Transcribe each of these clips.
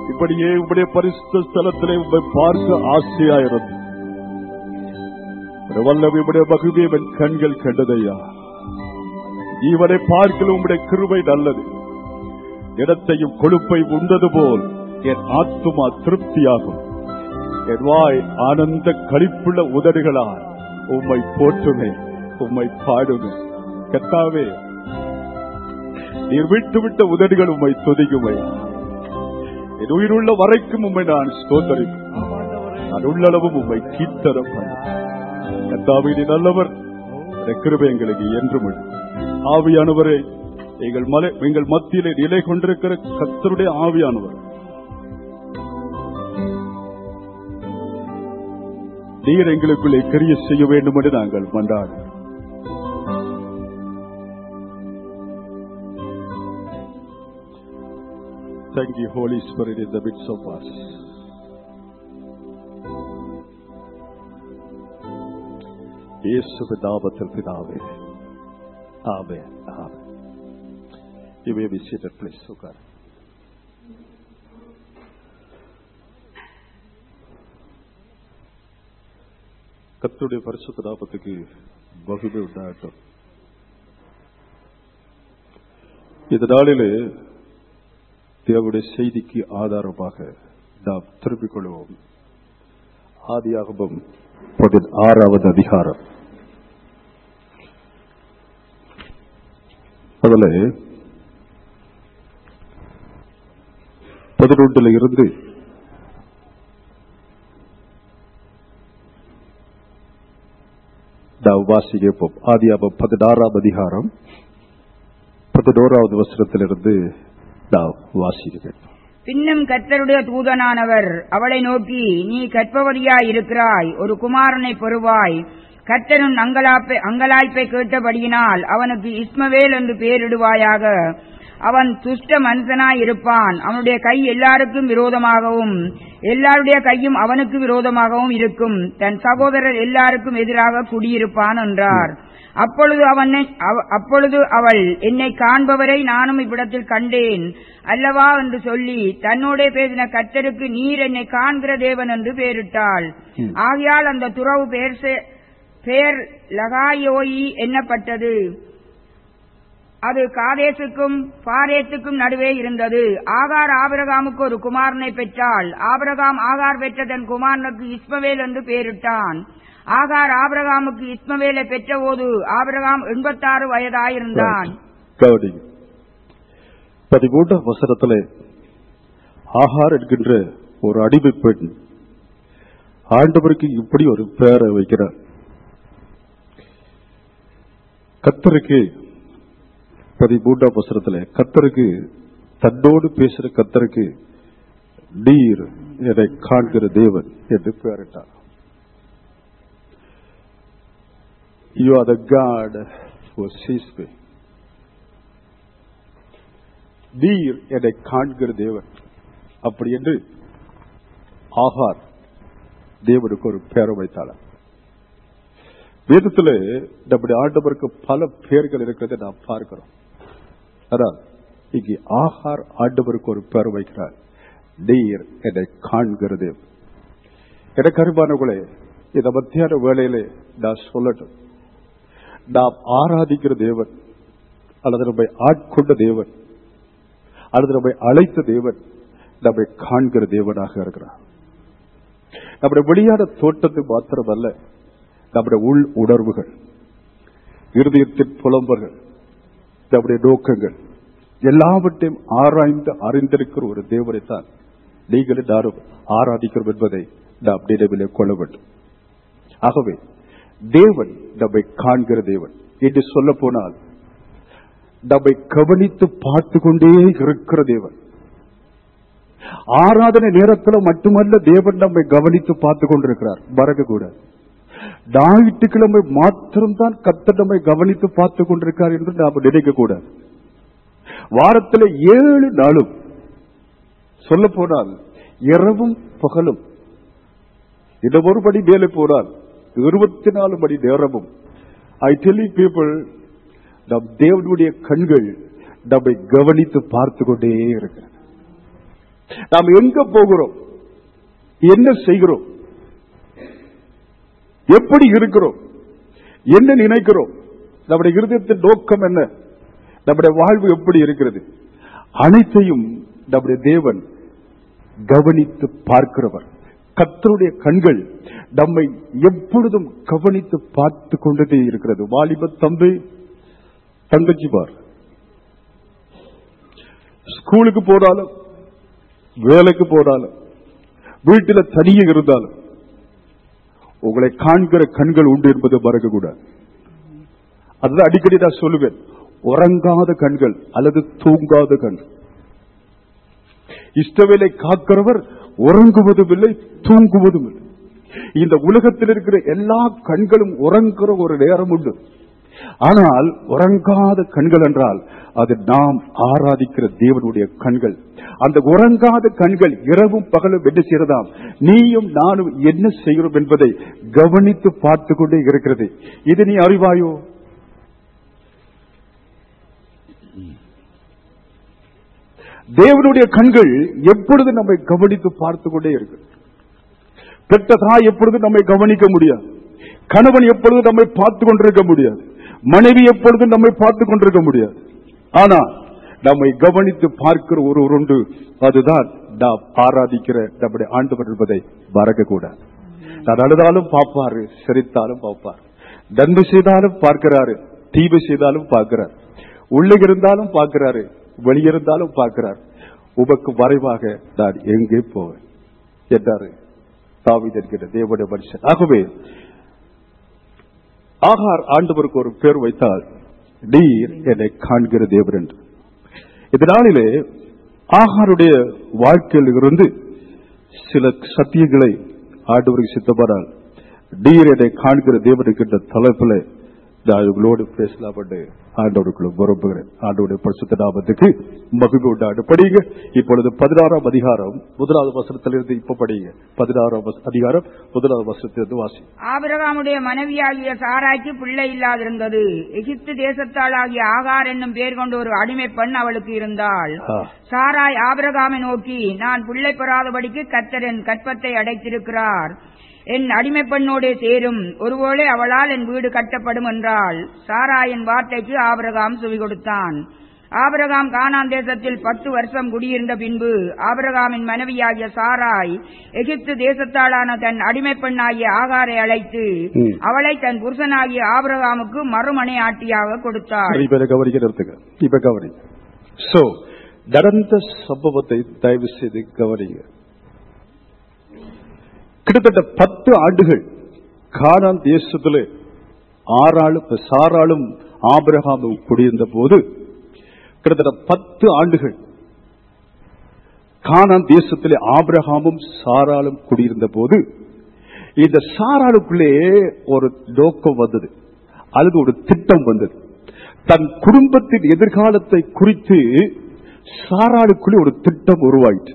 இப்படியே உம்முடைய பரிசுத்த ஸ்தலத்திலே உம்மை பார்க்க ஆசையாயிருந்து வல்லவி உடைய மகிழ்வியம் என் கண்கள் கண்டதையா இவனை பார்க்கல உம்முடைய கிருபை நல்லது இடத்தையும் கொழுப்பை உண்டது போல் என் ஆத்துமா திருப்தியாகும் என் வாய் ஆனந்த களிப்புள்ள உதடுகளால் உம்மை போற்றுமே உம்மை பாடுமே கத்தாவே நீர் விட்டு விட்ட உதடுகள் உம்மை துதிக்குமை என் உயிருள்ள வரைக்கும் உம்மை நான் ஸ்தோத்தரிக்கும் நான் உள்ளளவும் உம்மை கீர்த்தனம் கத்தாவே நீ நல்லவர் உம்முடைய கிருபை எங்களுக்கு என்றும் உண்டு. ஆவியானவரே எங்கள் மலை எங்கள் மத்தியிலே நிலை கொண்டிருக்கிற கத்தருடைய ஆவியானவர் நீர் எங்களுக்குள்ளே கிரிய செய்ய வேண்டும் என்று நாங்கள் மன்றாடு Thank you, Holy Spirit, in the midst of us. இயேசுவின் நாமத்தில் பிதாவே ஆமே ஆமே You may be seated, please. உட்கார் கர்த்தருடைய பரிசுத்த நாமத்துக்கு மகிமை உண்டாகட்டும் இந்த நாளிலே தேவனுடைய செய்திக்கு ஆதாரமாக நாம் திரும்பிக் கொள்வோம் ஆதியாகமம் பதினாறாவது அதிகாரம் அதுல பதினொன்றுல இருந்து நாம் வாசிக்கப்போம் ஆதியாபம் பதினாறாம் அதிகாரம் பதினோராவது வசனத்திலிருந்து நாம் வாசிக்கிறேன் பின்னும் கர்த்தருடைய தூதனானவர் அவளை நோக்கி நீ கற்பவதியாய் இருக்கிறாய் ஒரு குமாரனை பெறுவாய் கர்த்தரும் அங்கலாப்பை அங்கலாய்ப்பை கேட்டபடியினால் அவனுக்கு இஸ்மவேல் என்று பெயரிடுவாயாக அவன் துஷ்ட மனுஷனாய் இருப்பான் அவனுடைய கை எல்லாருக்கும் விரோதமாகவும் எல்லாருடைய கையும் அவனுக்கு விரோதமாகவும் இருக்கும் தன் சகோதரர் எல்லாருக்கும் எதிராக குடியிருப்பான் என்றார் அப்பொழுது அவன் அப்பொழுது அவள் என்னை காண்பவரை நானும் இவ்விடத்தில் கண்டேன் அல்லவா என்று சொல்லி தன்னோட பேசின கர்த்தருக்கு நீர் என்னை காண்கிற தேவன் என்று பெயரிட்டாள் ஆகையால் அந்த துறவு பெயர் செ- பெயர் லகாயோயி எண்ணப்பட்டது அது காதேசுக்கும் பாரேத்துக்கும் நடுவே இருந்தது ஆகார் ஆபிரகாமுக்கு ஒரு குமாரனை பெற்றாள் ஆபிரகாம் ஆகார் பெற்ற தன் குமாரனுக்கு இஸ்மவேல் என்று பெயரிட்டான் ஆகார் ஆபிரகாமுக்கு இஸ்மவேலை பெற்றபோது ஆபிரகாம் எண்பத்தாறு வயதாயிருந்தான் கவனிங்க பதிமூன்றாம் வசனத்திலே ஆகார் என்கின்ற ஒரு அடிமை பெண் ஆண்டவருக்கு இப்படி ஒரு பெயரை வைக்கிறார் கத்தருக்கு பதிமூன்றாம் வசனத்திலே கத்தருக்கு தன்னோடு பேசுற கத்தருக்கு நீர் என்னை காண்கிற தேவன் என்று பெயரிட்டார் you are the God who sees me நீர் என்னை காண்கிற தேவன் அப்படி என்று ஆகார் தேவனுக்கு ஒரு பெயரை வைத்தாள் வேதத்தில் நம்முடைய ஆண்டவருக்கு பல பெயர்கள் இருக்கிறதை நாம் பார்க்கிறோம் அதான் இங்கே ஆகார் ஆண்டவருக்கு ஒரு பெயர் வைக்கிறார் நீர் என்னை காண்கிற தேவன் எனக்கு அருமானவர்களே இந்த மத்தியான வேளையிலே நான் சொல்லட்டும் நாம் ஆராதிக்கிற தேவன் அல்லது நம்மை ஆட்கொண்ட தேவன் அல்லது நம்மை அழைத்த தேவன் நம்மை காண்கிற தேவனாக இருக்கிறார் நம்முடைய வெளியான தோட்டத்தை மாத்திரமல்ல நம்முடைய உள் உணர்வுகள் இருதயத்தின் புலம்பர்கள் நம்முடைய நோக்கங்கள் எல்லாவற்றையும் ஆராய்ந்து அறிந்திருக்கிற ஒரு தேவனைத்தான் நீங்களும் நானும் ஆராதிக்கிறோம் என்பதை நாம் நினைவிலே கொள்ள வேண்டும் ஆகவே தேவன் நம்மை காண்கிற தேவன் என்று சொல்ல போனால் நம்மை கவனித்து பார்த்து கொண்டே இருக்கிற தேவன் ஆராதனை நேரத்தில் மட்டுமல்ல தேவன் நம்மை கவனித்து பார்த்து கொண்டிருக்கிறார் மறக்க கூட ஞாயிற்றுக்கிழமை மாத்திரம்தான் கத்தர் நம்மை கவனித்து பார்த்து கொண்டிருக்கிறார் என்று நாம் நினைக்க கூடாது வாரத்தில் ஏழு நாளும் சொல்ல போனால் இரவும் பகலும் இந்த ஒரு படி மேலே போனால் இருபத்தி நாலு மணி நேரமும் ஐ டெல்லி பீப்புள் நம் தேவனுடைய கண்கள் நம்மை கவனித்து பார்த்து கொண்டே இருக்கிறது நாம் எங்க போகிறோம் என்ன செய்கிறோம் எப்படி இருக்கிறோம் என்ன நினைக்கிறோம் நம்முடைய இருதயத்தின் நோக்கம் என்ன நம்முடைய வாழ்வு எப்படி இருக்கிறது அனைத்தையும் நம்முடைய தேவன் கவனித்து பார்க்கிறவர் கத்தருடைய கண்கள் நம்மை எப்பொழுதும் கவனித்து பார்த்து கொண்டே இருக்கிறது வாலிப தம்பி தங்கச்சி பார் ஸ்கூலுக்கு போனாலும் வேலைக்கு போனாலும் வீட்டில தனியே இருந்தாலும் உங்களை காண்கிற கண்கள் உண்டு என்பதை மறக்கக்கூடாது அதுதான் அடிக்கடி நான் சொல்லுவேன் உறங்காத கண்கள் அல்லது தூங்காத கண்கள் இஷ்டவேலை காக்கிறவர் உறங்குவதும் இல்லை தூங்குவதும் இல்லை இந்த உலகத்தில் இருக்கிற எல்லா கண்களும் உறங்குற ஒரு நேரம் உண்டு ஆனால் உறங்காத கண்கள் என்றால் அது நாம் ஆராதிக்கிற தேவனுடைய கண்கள் அந்த உறங்காத கண்கள் இரவும் பகலும் என்ன செய்யறதாம் நீயும் நானும் என்ன செய்கிறோம் என்பதை கவனித்து பார்த்து கொண்டே இருக்கிறது இது நீ அறிவாயோ தேவனுடைய கண்கள் எப்பொழுது நம்மை கவனித்து பார்த்து கொண்டே இருக்கு பெற்ற தாய் எப்பொழுது நம்மை கவனிக்க முடியாது கணவன் எப்பொழுது நம்மை பார்த்து கொண்டிருக்க முடியாது மனைவி எப்பொழுது நம்மை பார்த்து கொண்டிருக்க முடியாது ஆனா நம்மை கவனித்து பார்க்கிற ஒரு உண்டு அதுதான் நாம் ஆராதிக்கிற நம்முடைய ஆண்டவர் என்பதை மறக்க கூடாது நான் அழுதாலும் பார்ப்பாரு சிரித்தாலும் பார்ப்பார் நன்மை செய்தாலும் பார்க்கிறாரு தீமை செய்தாலும் பார்க்கிறார் உள்ளே இருந்தாலும் பார்க்கிறாரு வெளியிருந்தாலும் பார்க்கிறார் உமக்கு வரைவாக நான் எங்கே போவேன் என்றாரு தாவீது என்கிற தேவனுடைய மனுஷன் ஆகவே ஆகார் ஆண்டவருக்கு ஒரு பேர் வைத்தால் நீர் என்னை காண்கிற தேவர் என்று இந்த நாளிலே ஆகாருடைய வாழ்க்கையில் இருந்து சில சத்தியங்களை ஆண்டவருக்கு சித்தப்படால் நீர் என்னை காண்கிற தேவனுக்கின்ற தலைப்பில் நான் உங்களோடு பேசலாம் என்று ஆண்டவருக்குள்ள விரும்புகிறேன் ஆண்டவருடைய பரிசுத்த நாமத்துக்கு மகிழ்வு உண்டாடு படிங்க இப்பொழுது பதினாறாம் அதிகாரம் முதலாவது வசனத்திலிருந்து இப்ப படிங்க பதினாறாம் வச- அதிகாரம் முதலாவது வசனத்திலிருந்து வாசி ஆபிரகாமுடைய மனைவியாகிய சாராய்க்கு பிள்ளை இல்லாதிருந்தது எகிப்து தேசத்தாளாகிய ஆகார் என்னும் பேர் கொண்ட ஒரு அடிமை பெண் அவளுக்கு இருந்தாள் ஆ. சாராய் ஆபிரகாமை நோக்கி நான் பிள்ளை பெறாதபடிக்கு கர்த்தர் என் கற்பத்தை அடைத்திருக்கிறார் என் அடிமை பெண்ணோடே சேரும் ஒருவேளை அவளால் என் வீடு கட்டப்படும் என்றாள் சாராயின் வார்த்தைக்கு ஆபிரகாம் செவி கொடுத்தான் ஆபிரகாம் கானான் தேசத்தில் பத்து வருஷம் குடியிருந்த பின்பு ஆபிரகாமின் மனைவியாகிய சாராய் எகிப்து தேசத்தாளான தன் அடிமை பெண்ணாகிய ஆகாரை அழைத்து ம். அவளை தன் புருஷனாகிய ஆபிரகாமுக்கு மறுமனை ஆட்டியாக கொடுத்தாள் இப்ப இதை கவனிக்கிறதுக்கு இப்ப கவனி சோ நடந்த சம்பவத்தை தயவு செய்து கவனிங்க கிட்டத்தட்ட பத்து ஆண்டுகள் கானான் தேசத்திலே ஆறாளும் சாராளும் ஆபிரகாமும் குடியிருந்த போது கிட்டத்தட்ட பத்து ஆண்டுகள் கானான் தேசத்திலே ஆபிரகாமும் சாராளும் குடியிருந்த போது இந்த சாராளுக்குள்ளே ஒரு நோக்கம் வந்தது அல்லது ஒரு திட்டம் வந்தது தன் குடும்பத்தின் எதிர்காலத்தை குறித்து சாராளுக்குள்ளே ஒரு திட்டம் உருவாயிற்று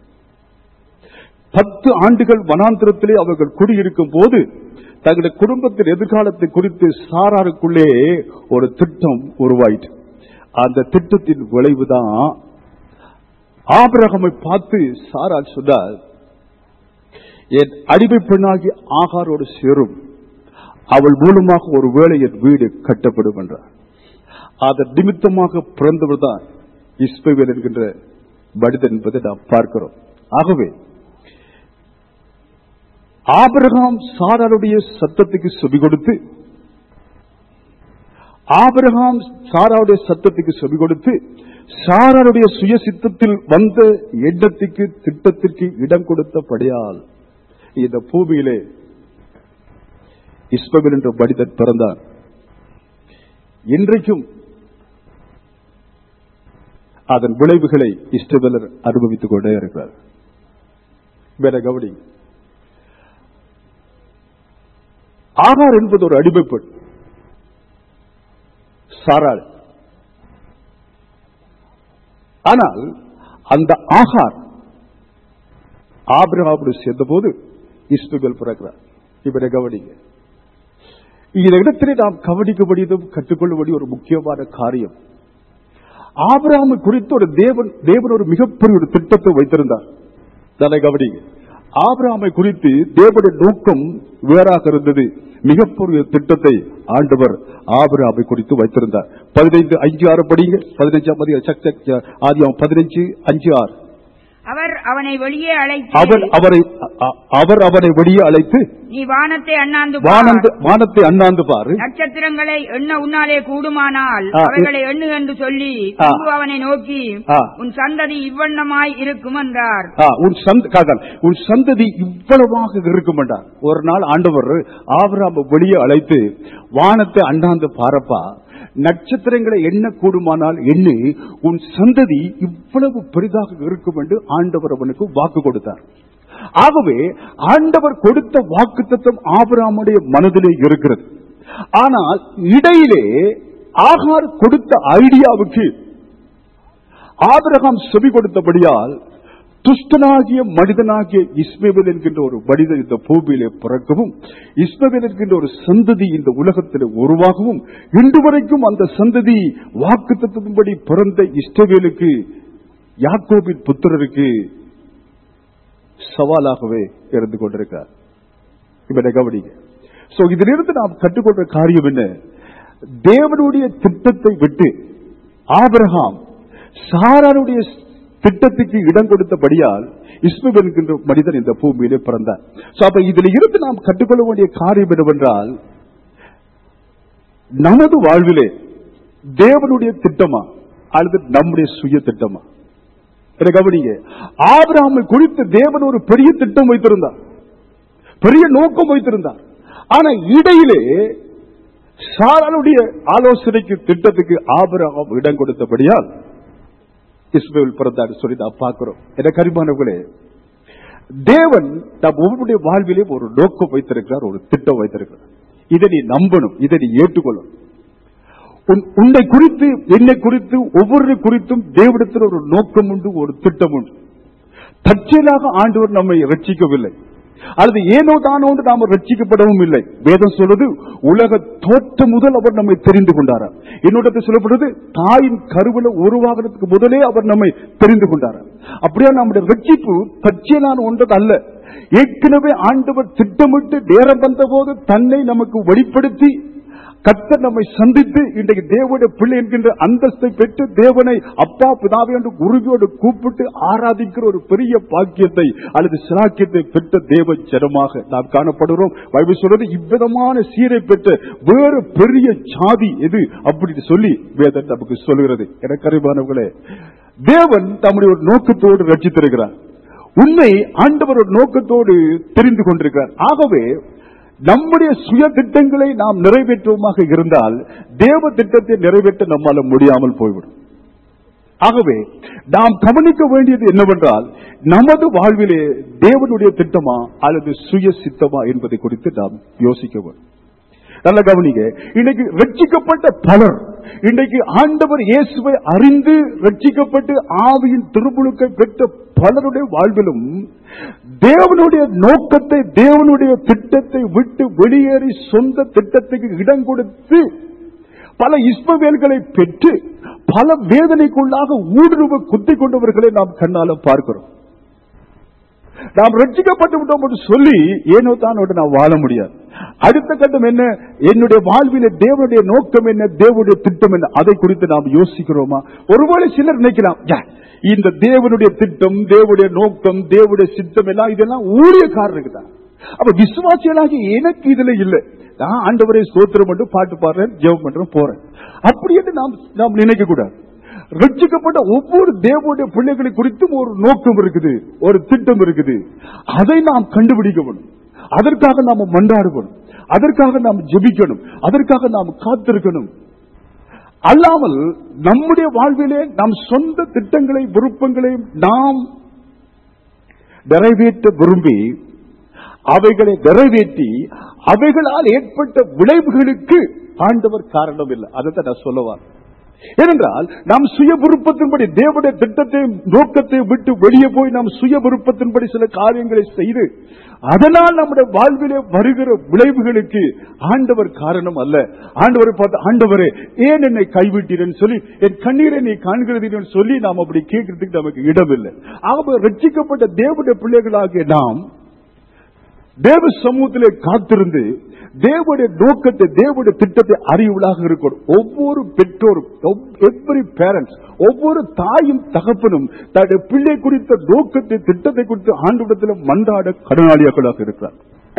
பத்து ஆண்டுகள் வனாந்திரத்திலே அவர்கள் குடியிருக்கும் போது தங்களுடைய குடும்பத்தின் எதிர்காலத்தை குறித்து சாராருக்குள்ளே ஒரு திட்டம் உருவாயிற்று அந்த திட்டத்தின் விளைவுதான் ஆபிரகமை பார்த்து சாரால் சொன்னார் என் அடிமை பெண்ணாகி ஆகாரோடு சேரும் அவள் மூலமாக ஒரு வேளை என் வீடு கட்டப்படும் என்றார் அதன் நிமித்தமாக பிறந்தவர் தான் இஸ்பவேல் என்கின்ற மனிதன் என்பதை நாம் பார்க்கிறோம் ஆகவே ஆபிரகாம் சாராளுடைய சத்தத்துக்கு செவி கொடுத்து ஆபிரகாம் சாராவுடைய சத்தத்துக்கு செவி கொடுத்து சாராருடைய சுய சித்தத்தில் வந்த எண்ணத்துக்கு திட்டத்திற்கு இடம் கொடுத்தபடியால் இந்த பூமியிலே இஸ்பவேல் என்ற மனிதன் பிறந்தார் இன்றைக்கும் அதன் விளைவுகளை இஸ்டவேலர் அனுபவித்துக் கொண்டே இருக்கிறார் வேற கவனி ஆகார் என்பது ஒரு அடிமைப்பெண் சாராள் ஆனால் அந்த ஆகார் ஆபிரகாமோடு சேர்ந்தபோது இஸ்பேல் பிறக்கிறார் இவரை கவனிங்க இந்த இடத்திலே நாம் கவனிக்கக்கூடியதும் கற்றுக்கொள்ளபடி ஒரு முக்கியமான காரியம் ஆபிரகாமை குறித்து ஒரு தேவன் தேவன் ஒரு மிகப்பெரிய ஒரு திட்டத்தை வைத்திருந்தார் தலை கவனிங்க ஆபிரகாமை குறித்து தேவனுடைய நோக்கம் வேறாக இருந்தது மிகப்பெரிய திட்டத்தை ஆண்டவர் ஆபிரகாமை குறித்து வைத்திருந்தார் பதினைந்து அஞ்சு ஆறு படிங்க பதினஞ்சாம் அதிகாரம், சக் சக் ஆதியாம் பதினஞ்சு அஞ்சு ஆறு அவர் அவனை வெளியே அழைத்து அவர் அவரை அ- அவர் அவனை வெளியே அழைத்து நீ வானத்தை அண்ணாந்து பார். வானந்து வானத்தை அண்ணாந்து பாரு நட்சத்திரங்களை எண்ண உன்னாலே கூடுமானால் ஆ, அவைகளை எண்ணு என்று சொல்லி ஆ. பின்பு அவனை நோக்கி ஆ. உன் சந்ததி இவ்வண்ணமாய் இருக்கும் என்றார் ஆ, உன் சந்த காக்கால், உன் சந்ததி இவ்வளவாக இருக்கும் என்றார் ஒரு நாள் ஆண்டவர் ஆபிரகாமை வெளியே அழைத்து வானத்தை அண்ணாந்து பாரப்பா நட்சத்திரங்களை எண்ண கூடுமானால் எண்ணி உன் சந்ததி இவ்வளவு பெரிதாக இருக்கும் என்று ஆண்டவர் அவனுக்கு வாக்கு கொடுத்தார் ஆகவே ஆண்டவர் கொடுத்த வாக்கு தத்துவம் ஆபிரகாமுடைய மனதிலே இருக்கிறது ஆனால் இடையிலே ஆகார் கொடுத்த ஐடியாவுக்கு ஆபிரகாம் செவி கொடுத்தபடியால் துஷ்டனாகிய மனிதனாகிய இஸ்மேவேல் என்கின்ற ஒரு மனிதன் இந்த பூமியிலே பிறக்கவும் இஸ்மேவேல் என்கின்ற ஒரு சந்ததி இந்த உலகத்தில் உருவாகவும் இன்று வரைக்கும் அந்த சந்ததி வாக்குத்தத்தின்படி பிறந்த இஸ்ரவேலுக்கு யாக்கோபின் புத்திரருக்கு சவாலாகவே இருந்து கொண்டிருக்கார் இவனை கவனிங்க சோ இதிலிருந்து நாம் கற்றுக்கொண்ட காரியம் என்ன தேவனுடைய திட்டத்தை விட்டு ஆபிரகாம் சாராருடைய திட்டத்துக்கு இடம் கொடுத்தபடியால் இஸ்மேல் என்கின்ற மனிதன் இந்த பூமியிலே பிறந்தார் சோ அப்ப இதுல இருந்து நாம் கற்றுக்கொள்ள வேண்டிய காரியம் என்னவென்றால் நமது வாழ்விலே தேவனுடைய திட்டமா அல்லது நம்முடைய சுய திட்டமா இதை கவனிங்க ஆபிரகாமை குறித்து தேவன் ஒரு பெரிய திட்டம் வைத்திருந்தார் பெரிய நோக்கம் வைத்திருந்தார் ஆனா இடையிலே சாராளுடைய ஆலோசனைக்கு திட்டத்துக்கு ஆபிரகாம் இடம் கொடுத்தபடியால் இஸ்மேல் பிறந்தார் சொல்லி நான் பார்க்கிறோம் என கரிமானவர்களே தேவன் நம் ஒவ்வொருடைய வாழ்விலே ஒரு நோக்கம் வைத்திருக்கிறார் ஒரு திட்டம் வைத்திருக்கிறார் இதை நீ நம்பணும் இதை நீ ஏற்றுக்கொள்ளணும் உன்- உன்னை குறித்து என்னை குறித்து ஒவ்வொரு குறித்தும் தேவனிடத்தில் ஒரு நோக்கம் உண்டு ஒரு திட்டம் உண்டு தற்செயலாக ஆண்டவர் நம்மை ரட்சிக்கவில்லை அல்லது ஏனோ தானோ என்று நாம் ரட்சிக்கப்படவும் இல்லை வேதம் சொல்றது உலக தோற்றம் முதல் அவர் நம்மை தெரிந்து கொண்டாரா என்னோட சொல்லப்படுறது தாயின் கருவில உருவாகிறதுக்கு முதலே அவர் நம்மை தெரிந்து கொண்டாரா அப்படியே நம்முடைய ரட்சிப்பு தற்செயலான ஒன்றது அல்ல ஏற்கனவே ஆண்டவர் திட்டமிட்டு நேரம் வந்தபோது தன்னை நமக்கு வெளிப்படுத்தி கர்த்தர் நம்மை சந்தித்து இன்றைக்கு தேவனுடைய பிள்ளை என்கின்ற அந்தஸ்தை பெற்று தேவனை அப்பா பிதாவை என்று குருவியோடு கூப்பிட்டு ஆராதிக்கிற ஒரு பெரிய பாக்கியத்தை அல்லது சிராக்கியத்தை பெற்ற தேவ ஜனமாக நாம் காணப்படுகிறோம் பைபிள் சொல்றது இவ்விதமான சீரை பெற்ற வேறு பெரிய சாதி எது அப்படின்னு சொல்லி வேதம் நமக்கு சொல்லுகிறது எனக்கு அறிவானவர்களே தேவன் தம்முடைய ஒரு நோக்கத்தோடு ரட்சித்திருக்கிறார் உண்மை ஆண்டவர் ஒரு நோக்கத்தோடு தெரிந்து கொண்டிருக்கிறார் ஆகவே நம்முடைய சுய திட்டங்களை நாம் நிறைவேற்றுவோமாக இருந்தால் தேவ திட்டத்தை நிறைவேற்ற நம்மால முடியாமல் போய்விடும் ஆகவே நாம் கவனிக்க வேண்டியது என்னவென்றால் நமது வாழ்விலே தேவனுடைய திட்டமா அல்லது சுய சித்தமா என்பதை குறித்து நாம் யோசிக்க வேண்டும் நல்ல கவனிங்க இன்னைக்கு ரட்சிக்கப்பட்ட பலர் இன்னைக்கு ஆண்டவர் இயேசுவை அறிந்து ரட்சிக்கப்பட்டு ஆவியின் திருமுழுக்கை பெற்ற பலருடைய வாழ்விலும் தேவனுடைய நோக்கத்தை தேவனுடைய திட்டத்தை விட்டு வெளியேறி சொந்த திட்டத்துக்கு இடம் கொடுத்து பல இஸ்மவேல்களை பெற்று பல வேதனைக்குள்ளாக ஊடுருவ குத்திக் கொண்டவர்களை நாம் கண்ணால பார்க்கிறோம் நாம் ரட்சிக்கப்பட்டு விட்டோம் என்று சொல்லி ஏனோ தானோடு நான் வாழ முடியாது அடுத்த கட்டம் என்ன என்னுடைய வாழ்வில தேவனுடைய நோக்கம் என்ன தேவனுடைய திட்டம் என்ன அதை குறித்து நாம் யோசிக்கிறோமா ஒருவேளை சிலர் நினைக்கலாம் "யா, இந்த தேவனுடைய திட்டம் தேவனுடைய நோக்கம் தேவனுடைய சித்தம் எல்லாம் இதெல்லாம் ஊழியக்காரருக்கு தான் அப்ப விசுவாசிகளாகி எனக்கு இதுல இல்லை நான் ஆண்டவரை ஸ்தோத்திரம் மட்டும் பாட்டு பாடுறேன் ஜெபம் பண்றேன் போறேன் அப்படி என்று நாம் நாம் நினைக்க கூடாது ரட்சிக்கப்பட்ட ஒவ்வொரு தேவனுடைய பிள்ளைகளை குறித்தும் ஒரு நோக்கம் இருக்குது ஒரு திட்டம் இருக்குது அதை நாம் கண்டுபிடிக்கணும் அதற்காக நாம் மன்றாடுவோம் அதற்காக நாம் ஜெபிக்கணும் அதற்காக நாம் காத்திருக்கணும் அல்லாமல் நம்முடைய வாழ்விலே நம் சொந்த திட்டங்களை விருப்பங்களை நாம் நிறைவேற்ற விரும்பி அவைகளை நிறைவேற்றி அவைகளால் ஏற்பட்ட விளைவுகளுக்கு ஆண்டவர் காரணம் இல்லை அதை தான் நான் சொல்லுவார் ஏனென்றால் நாம் சுய விருப்பத்தின்படி தேவனுடைய திட்டத்தை நோக்கத்தை விட்டு வெளியே போய் நாம் சுய விருப்பத்தின்படி சில காரியங்களை செய்து அதனால் நம்முடைய வாழ்விலே வருகிற விளைவுகளுக்கு ஆண்டவர் காரணம் அல்ல ஆண்டவரை பார்த்து ஆண்டவரே ஏன் என்னை கைவிட்டீரன்னு சொல்லி என் கண்ணீரை நீ காண்கிறீர்கள் சொல்லி நாம் அப்படி கேட்கறதுக்கு நமக்கு இடமில்லை ஆகவே ரட்சிக்கப்பட்ட தேவனுடைய பிள்ளைகளாகிய நாம் தேவ சமூகத்திலே காத்திருந்து தேவனுடைய நோக்கத்தை தேவனுடைய திட்டத்தை அறிவுளாக இருக்கணும் ஒவ்வொரு பெற்றோரும் எவ்ரி பேரண்ட்ஸ் ஒவ்வொரு தாயும் தகப்பனும் தன்னுடைய பிள்ளை குறித்த நோக்கத்தை திட்டத்தை குறித்து ஆண்டுவிடத்தில் மன்றாட கடனாளியாக்களாக இருக்கிறார்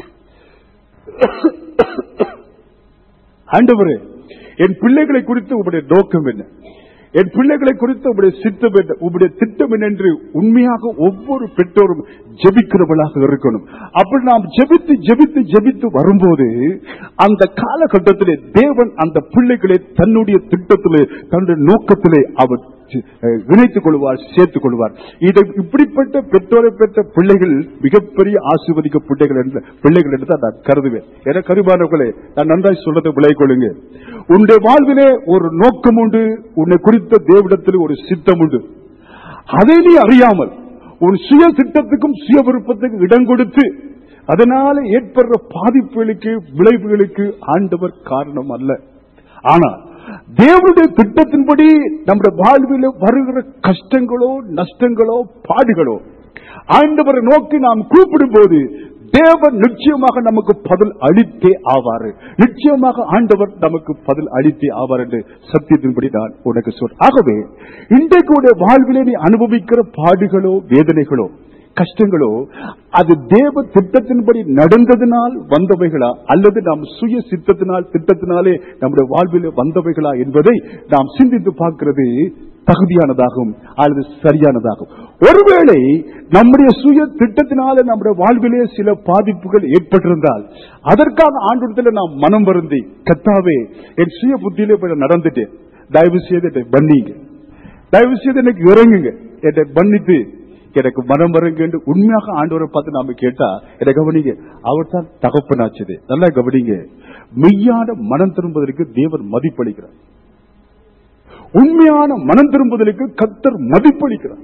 ஆண்டவரே என் பிள்ளைகளை குறித்து உங்களுடைய நோக்கம் என்ன என் பிள்ளைகளை குறித்து உங்களுடைய சித்தம் என்ன உங்களுடைய திட்டம் என்ன என்று உண்மையாக ஒவ்வொரு பெற்றோரும் ஜெபிக்கிறவர்களாக இருக்கணும் அப்படி நாம் ஜெபித்து ஜெபித்து ஜெபித்து வரும்போது அந்த காலகட்டத்திலே தேவன் அந்த பிள்ளைகளை தன்னுடைய திட்டத்திலே தன்னுடைய நோக்கத்திலே அவர் அஹ், இணைத்துக் கொள்வார் சேர்த்துக் கொள்வார் இதை இப்படிப்பட்ட பெற்றோரை பெற்ற பிள்ளைகள் மிகப்பெரிய ஆசீர்வதிக்க பிள்ளைகள் என்ற பிள்ளைகள் என்று தான் நான் கருதுவேன் என கருமானவர்களே நான் நன்றாய் சொல்றதை விளை கொள்ளுங்க உன்னுடைய வாழ்விலே ஒரு நோக்கம் உண்டு உன்னை குறித்த தேவிடத்தில் ஒரு சித்தம் உண்டு அதை நீ அறியாமல் உன் சுய திட்டத்துக்கும் சுய விருப்பத்துக்கும் இடம் கொடுத்து அதனால ஏற்படுற பாதிப்புகளுக்கு விளைவுகளுக்கு ஆண்டவர் காரணம் அல்ல ஆனால் தேவனுடைய திட்டத்தின்படி நம்முடைய வாழ்வில் வருகிற கஷ்டங்களோ நஷ்டங்களோ பாடுகளோ ஆண்டவரை நோக்கி நாம் கூப்பிடும் போது தேவன் நிச்சயமாக நமக்கு பதில் அளித்தே ஆவாரு நிச்சயமாக ஆண்டவர் நமக்கு பதில் அளித்தே ஆவார் என்று சத்தியத்தின்படி நான் உனக்கு சொல் ஆகவே இன்றைக்கு உடைய வாழ்விலே நீ அனுபவிக்கிற பாடுகளோ வேதனைகளோ கஷ்டங்களோ அது தேவ திட்டத்தின்படி நடந்ததினால் வந்தவைகளா அல்லது நாம் சுய சித்தத்தினால் திட்டத்தினாலே நம்முடைய வாழ்வில் வந்தவைகளா என்பதை நாம் சிந்தித்து பார்க்கிறது தகுதியானதாகும் அல்லது சரியானதாகும் ஒருவேளை நம்முடைய சுய திட்டத்தினால நம்முடைய வாழ்விலே சில பாதிப்புகள் ஏற்பட்டிருந்தால் அதற்காக ஆண்டுடத்தில் நாம் மனம் வருந்தி கத்தாவே என் சுய புத்தியிலே போய் நான் நடந்துட்டேன் தயவு செய்து என்னை பண்ணீங்க தயவு செய்து எனக்கு இறங்குங்க என்னை மன்னித்து எனக்கு மனம் வருங்க என்று உண்மையாக ஆண்டவரை பார்த்து நாம கேட்டா என்னை கவனிங்க அவர் தான் தகப்பனாச்சது நல்லா கவனிங்க மெய்யான மனம் திரும்புவதற்கு தேவன் மதிப்பளிக்கிறார் உண்மையான மனம் திரும்புதலுக்கு கத்தர் மதிப்பளிக்கிறார்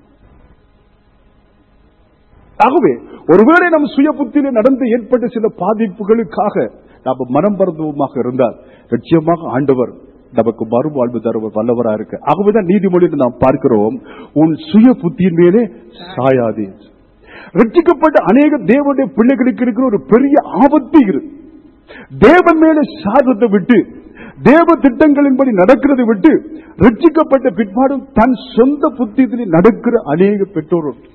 ஆகவே ஒருவேளை நம் சுய புத்தியிலே நடந்து ஏற்பட்ட சில பாதிப்புகளுக்காக நாம் மனம் பருந்துவமாக இருந்தால் நிச்சயமாக ஆண்டவர் நமக்கு மறுவாழ்வு தருவர் வல்லவரா இருக்கு ஆகவேதான் நீதிமொழியில் நாம் பார்க்கிறோம் உன் சுய புத்தியின் மேலே சாயாதே ரட்சிக்கப்பட்ட அநேக தேவனுடைய பிள்ளைகளுக்கு இருக்கிற ஒரு பெரிய ஆபத்து இருக்கு தேவன் மேலே சார்வத்தை விட்டு தேவ திட்டங்களின்படி நடக்கிறதை விட்டு ரட்சிக்கப்பட்ட பிற்பாடும் தன் சொந்த புத்தியிலே நடக்கிற அநேக பெற்றோர் உண்டு.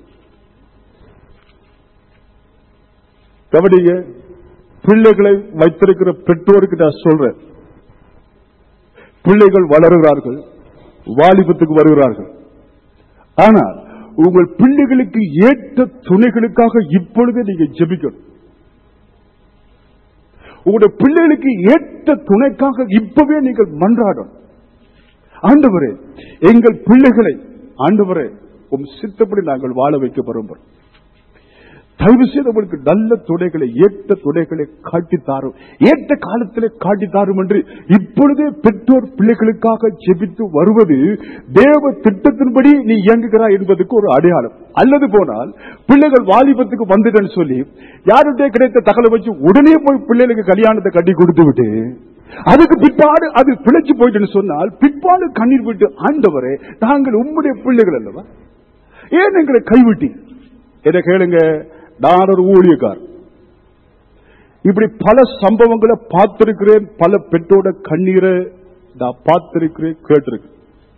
கவனிங்க பிள்ளைகளை வைத்திருக்கிற பெற்றோருக்கு நான் சொல்றேன் பிள்ளைகள் வளருகிறார்கள் வாலிபத்துக்கு வருகிறார்கள் ஆனால் உங்கள் பிள்ளைகளுக்கு ஏற்ற துணைகளுக்காக இப்பொழுதே நீங்க ஜெபிக்கணும் உங்களுடைய பிள்ளைகளுக்கு ஏற்ற துணைக்காக இப்பவே நீங்கள் மன்றாடணும் ஆண்டவரே எங்கள் பிள்ளைகளை ஆண்டவரே உம் சித்தப்படி நாங்கள் வாழ வைக்க விரும்புகிறோம் தயவு செய்து உங்களுக்கு நல்ல துணைகளை ஏற்ற துணைகளை காட்டித்தாரும் ஏற்ற காலத்திலே காட்டித்தாரும் என்று இப்பொழுதே பெற்றோர் பிள்ளைகளுக்காக ஜெபித்து வருவது தேவ திட்டத்தின்படி நீ இயங்குகிறாய் என்பதற்கு ஒரு அடையாளம் அல்லது போனால் பிள்ளைகள் வாலிபத்துக்கு வந்துட்டேன்னு சொல்லி யாருடைய கிடைத்த தகவலை வச்சு உடனே போய் பிள்ளைகளுக்கு கல்யாணத்தை கட்டி கொடுத்து விட்டு அதுக்கு பிற்பாடு அது பிழைச்சு போயிட்டுன்னு சொன்னால் பிற்பாடு கண்ணீர் விட்டு ஆண்டவரே நாங்கள் உம்முடைய பிள்ளைகள் அல்லவா ஏன் எங்களை கைவிட்டி இதை கேளுங்க நான் ஒரு ஊழியக்கார் இப்படி பல சம்பவங்களை பார்த்திருக்கிறேன் பல பெற்றோட கண்ணீரை நான் பார்த்திருக்கிறேன் கேட்டிருக்கிறேன்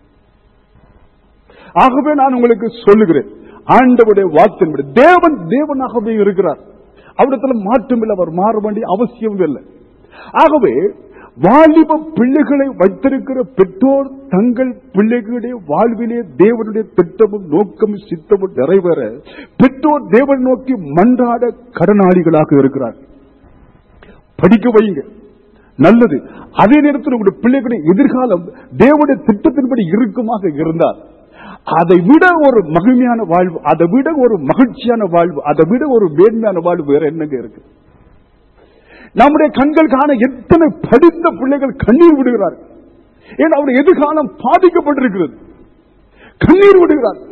ஆகவே நான் உங்களுக்கு சொல்லுகிறேன் ஆண்டவருடைய வார்த்தையின்படி தேவன் தேவனாகவே இருக்கிறார் அவரிடத்துல மாற்றமில்லை அவர் மாற வேண்டிய அவசியம் இல்லை ஆகவே வாலிப பிள்ளைகளை வைத்திருக்கிற பெற்றோர் தங்கள் பிள்ளைகளுடைய வாழ்விலே தேவனுடைய திட்டமும் நோக்கமும் சித்தமும் நிறைவேற பெற்றோர் தேவன் நோக்கி மன்றாட கடனாளிகளாக இருக்கிறார் படிக்க வைங்க நல்லது அதே நேரத்தில் உங்களுடைய பிள்ளைகளுடைய எதிர்காலம் தேவனுடைய திட்டத்தின்படி இறுக்கமாக இருந்தால் அதை விட ஒரு மகிமையான வாழ்வு அதை விட ஒரு மகிழ்ச்சியான வாழ்வு அதை விட ஒரு மேன்மையான வாழ்வு வேற என்னங்க இருக்கு நம்முடைய கண்கள் காண எத்தனை படித்த பிள்ளைகள் கண்ணீர் விடுகிறார்கள் ஏன் அவருடைய எதிர்காலம் பாதிக்கப்பட்டிருக்கிறது கண்ணீர் விடுகிறார்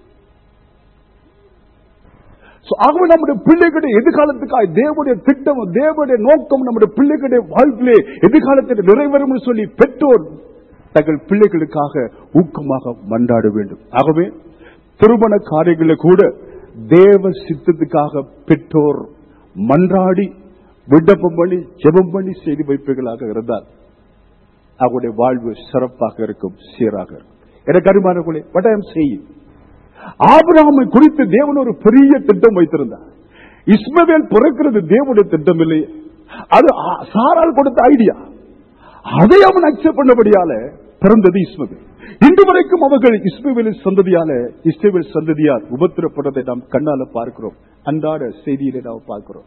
So, ஆகவே நம்முடைய பிள்ளைகளுடைய எதிர்காலத்துக்காக தேவனுடைய திட்டம் தேவனுடைய நோக்கம் நம்முடைய பிள்ளைகளுடைய வாழ்க்கையிலே எதிர்காலத்தில் நிறைவேறும் சொல்லி பெற்றோர் தங்கள் பிள்ளைகளுக்காக ஊக்கமாக மன்றாட வேண்டும் ஆகவே திருமண காரியங்களில் கூட தேவ சித்தத்துக்காக பெற்றோர் மன்றாடி விண்ணப்பம் பண்ணி ஜெபம் பண்ணி செய்து வைப்புகளாக இருந்தால் அவருடைய வாழ்வு சிறப்பாக இருக்கும் சீராக இருக்கும் எனக்கு அருமானங்களே what I am saying ஆபிரகாமை குறித்து தேவன் ஒரு பெரிய திட்டம் வைத்திருந்தார் இஸ்மவேல் பிறக்கிறது தேவனுடைய திட்டம் இல்லையே அது ஆ- சாரால் கொடுத்த ஐடியா அதை அவன் அக்செப்ட் பண்ணபடியால பிறந்தது இஸ்மவேல் இன்று வரைக்கும் அவர்கள் இஸ்மவேலின் சந்ததியால இஸ்மவேல் சந்ததியால் உபத்திரப்படுறதை நாம் கண்ணால பார்க்கிறோம் அன்றாட செய்தியிலே நாம் பார்க்கிறோம்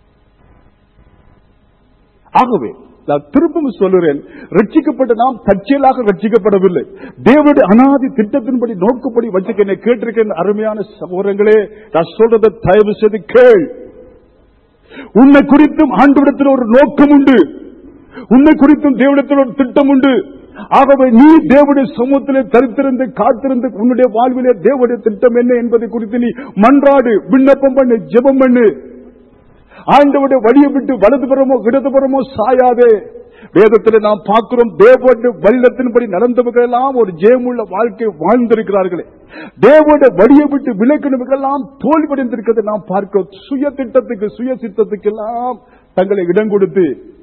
ஆகவே நான் திரும்பவும் சொல்லுறேன் ரட்சிக்கப்பட்ட நாம் தற்செயலாக ரட்சிக்கப்படவில்லை தேவனுடைய அனாதி திட்டத்தின்படி நோக்கப்படி வச்சுக்க என்னை கேட்டிருக்கேன் அருமையான சகோதரங்களே நான் சொல்றதை தயவு செய்து கேள் உன்னை குறித்தும் ஆண்டவிடத்தில் ஒரு நோக்கம் உண்டு உன்னை குறித்தும் தேவனிடத்தில் ஒரு திட்டம் உண்டு ஆகவே நீ தேவனுடைய சமூகத்திலே தரித்திருந்து காத்திருந்து உன்னுடைய வாழ்விலே தேவனுடைய திட்டம் என்ன என்பதை குறித்து நீ மன்றாடு விண்ணப்பம் பண்ணு ஜெபம் பண்ணு ஆண்டவருடைய வழியை விட்டு வலதுபுறமோ இடதுபுறமோ சாயாதே வேதத்தில் நாம் பார்க்கிறோம் தேவனுடைய வழிலத்தின்படி நடந்தவர்கள் எல்லாம் ஒரு ஜெயமுள்ள வாழ்க்கை வாழ்ந்திருக்கிறார்களே தேவனுடைய வழியை விட்டு விலக்கினவர்கள் எல்லாம் தோல்வியடைந்திருக்கிறதை நாம் பார்க்கிறோம் சுய திட்டத்துக்கு சுய சித்தத்துக்கு எல்லாம் தங்களை இடம் கொடுத்து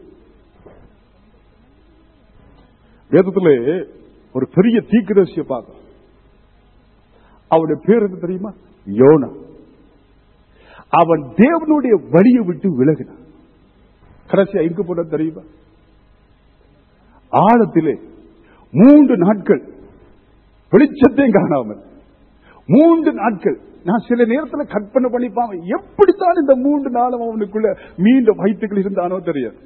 வேதத்திலே ஒரு பெரிய தீக்கிரசிய பார்க்கிறோம் அவருடைய பேர் என்ன தெரியுமா யோனா அவன் தேவனுடைய வழியை விட்டு விலகினான் கடைசியா எங்க போன தெரியுமா ஆழத்திலே மூன்று நாட்கள் வெளிச்சத்தையும் காணாமல் மூன்று நாட்கள் நான் சில நேரத்தில் கற்பனை பண்ணிப்பாங்க எப்படித்தான் இந்த மூன்று நாளும் அவனுக்குள்ள மீண்டும் வயிற்றுகள் இருந்தானோ தெரியாது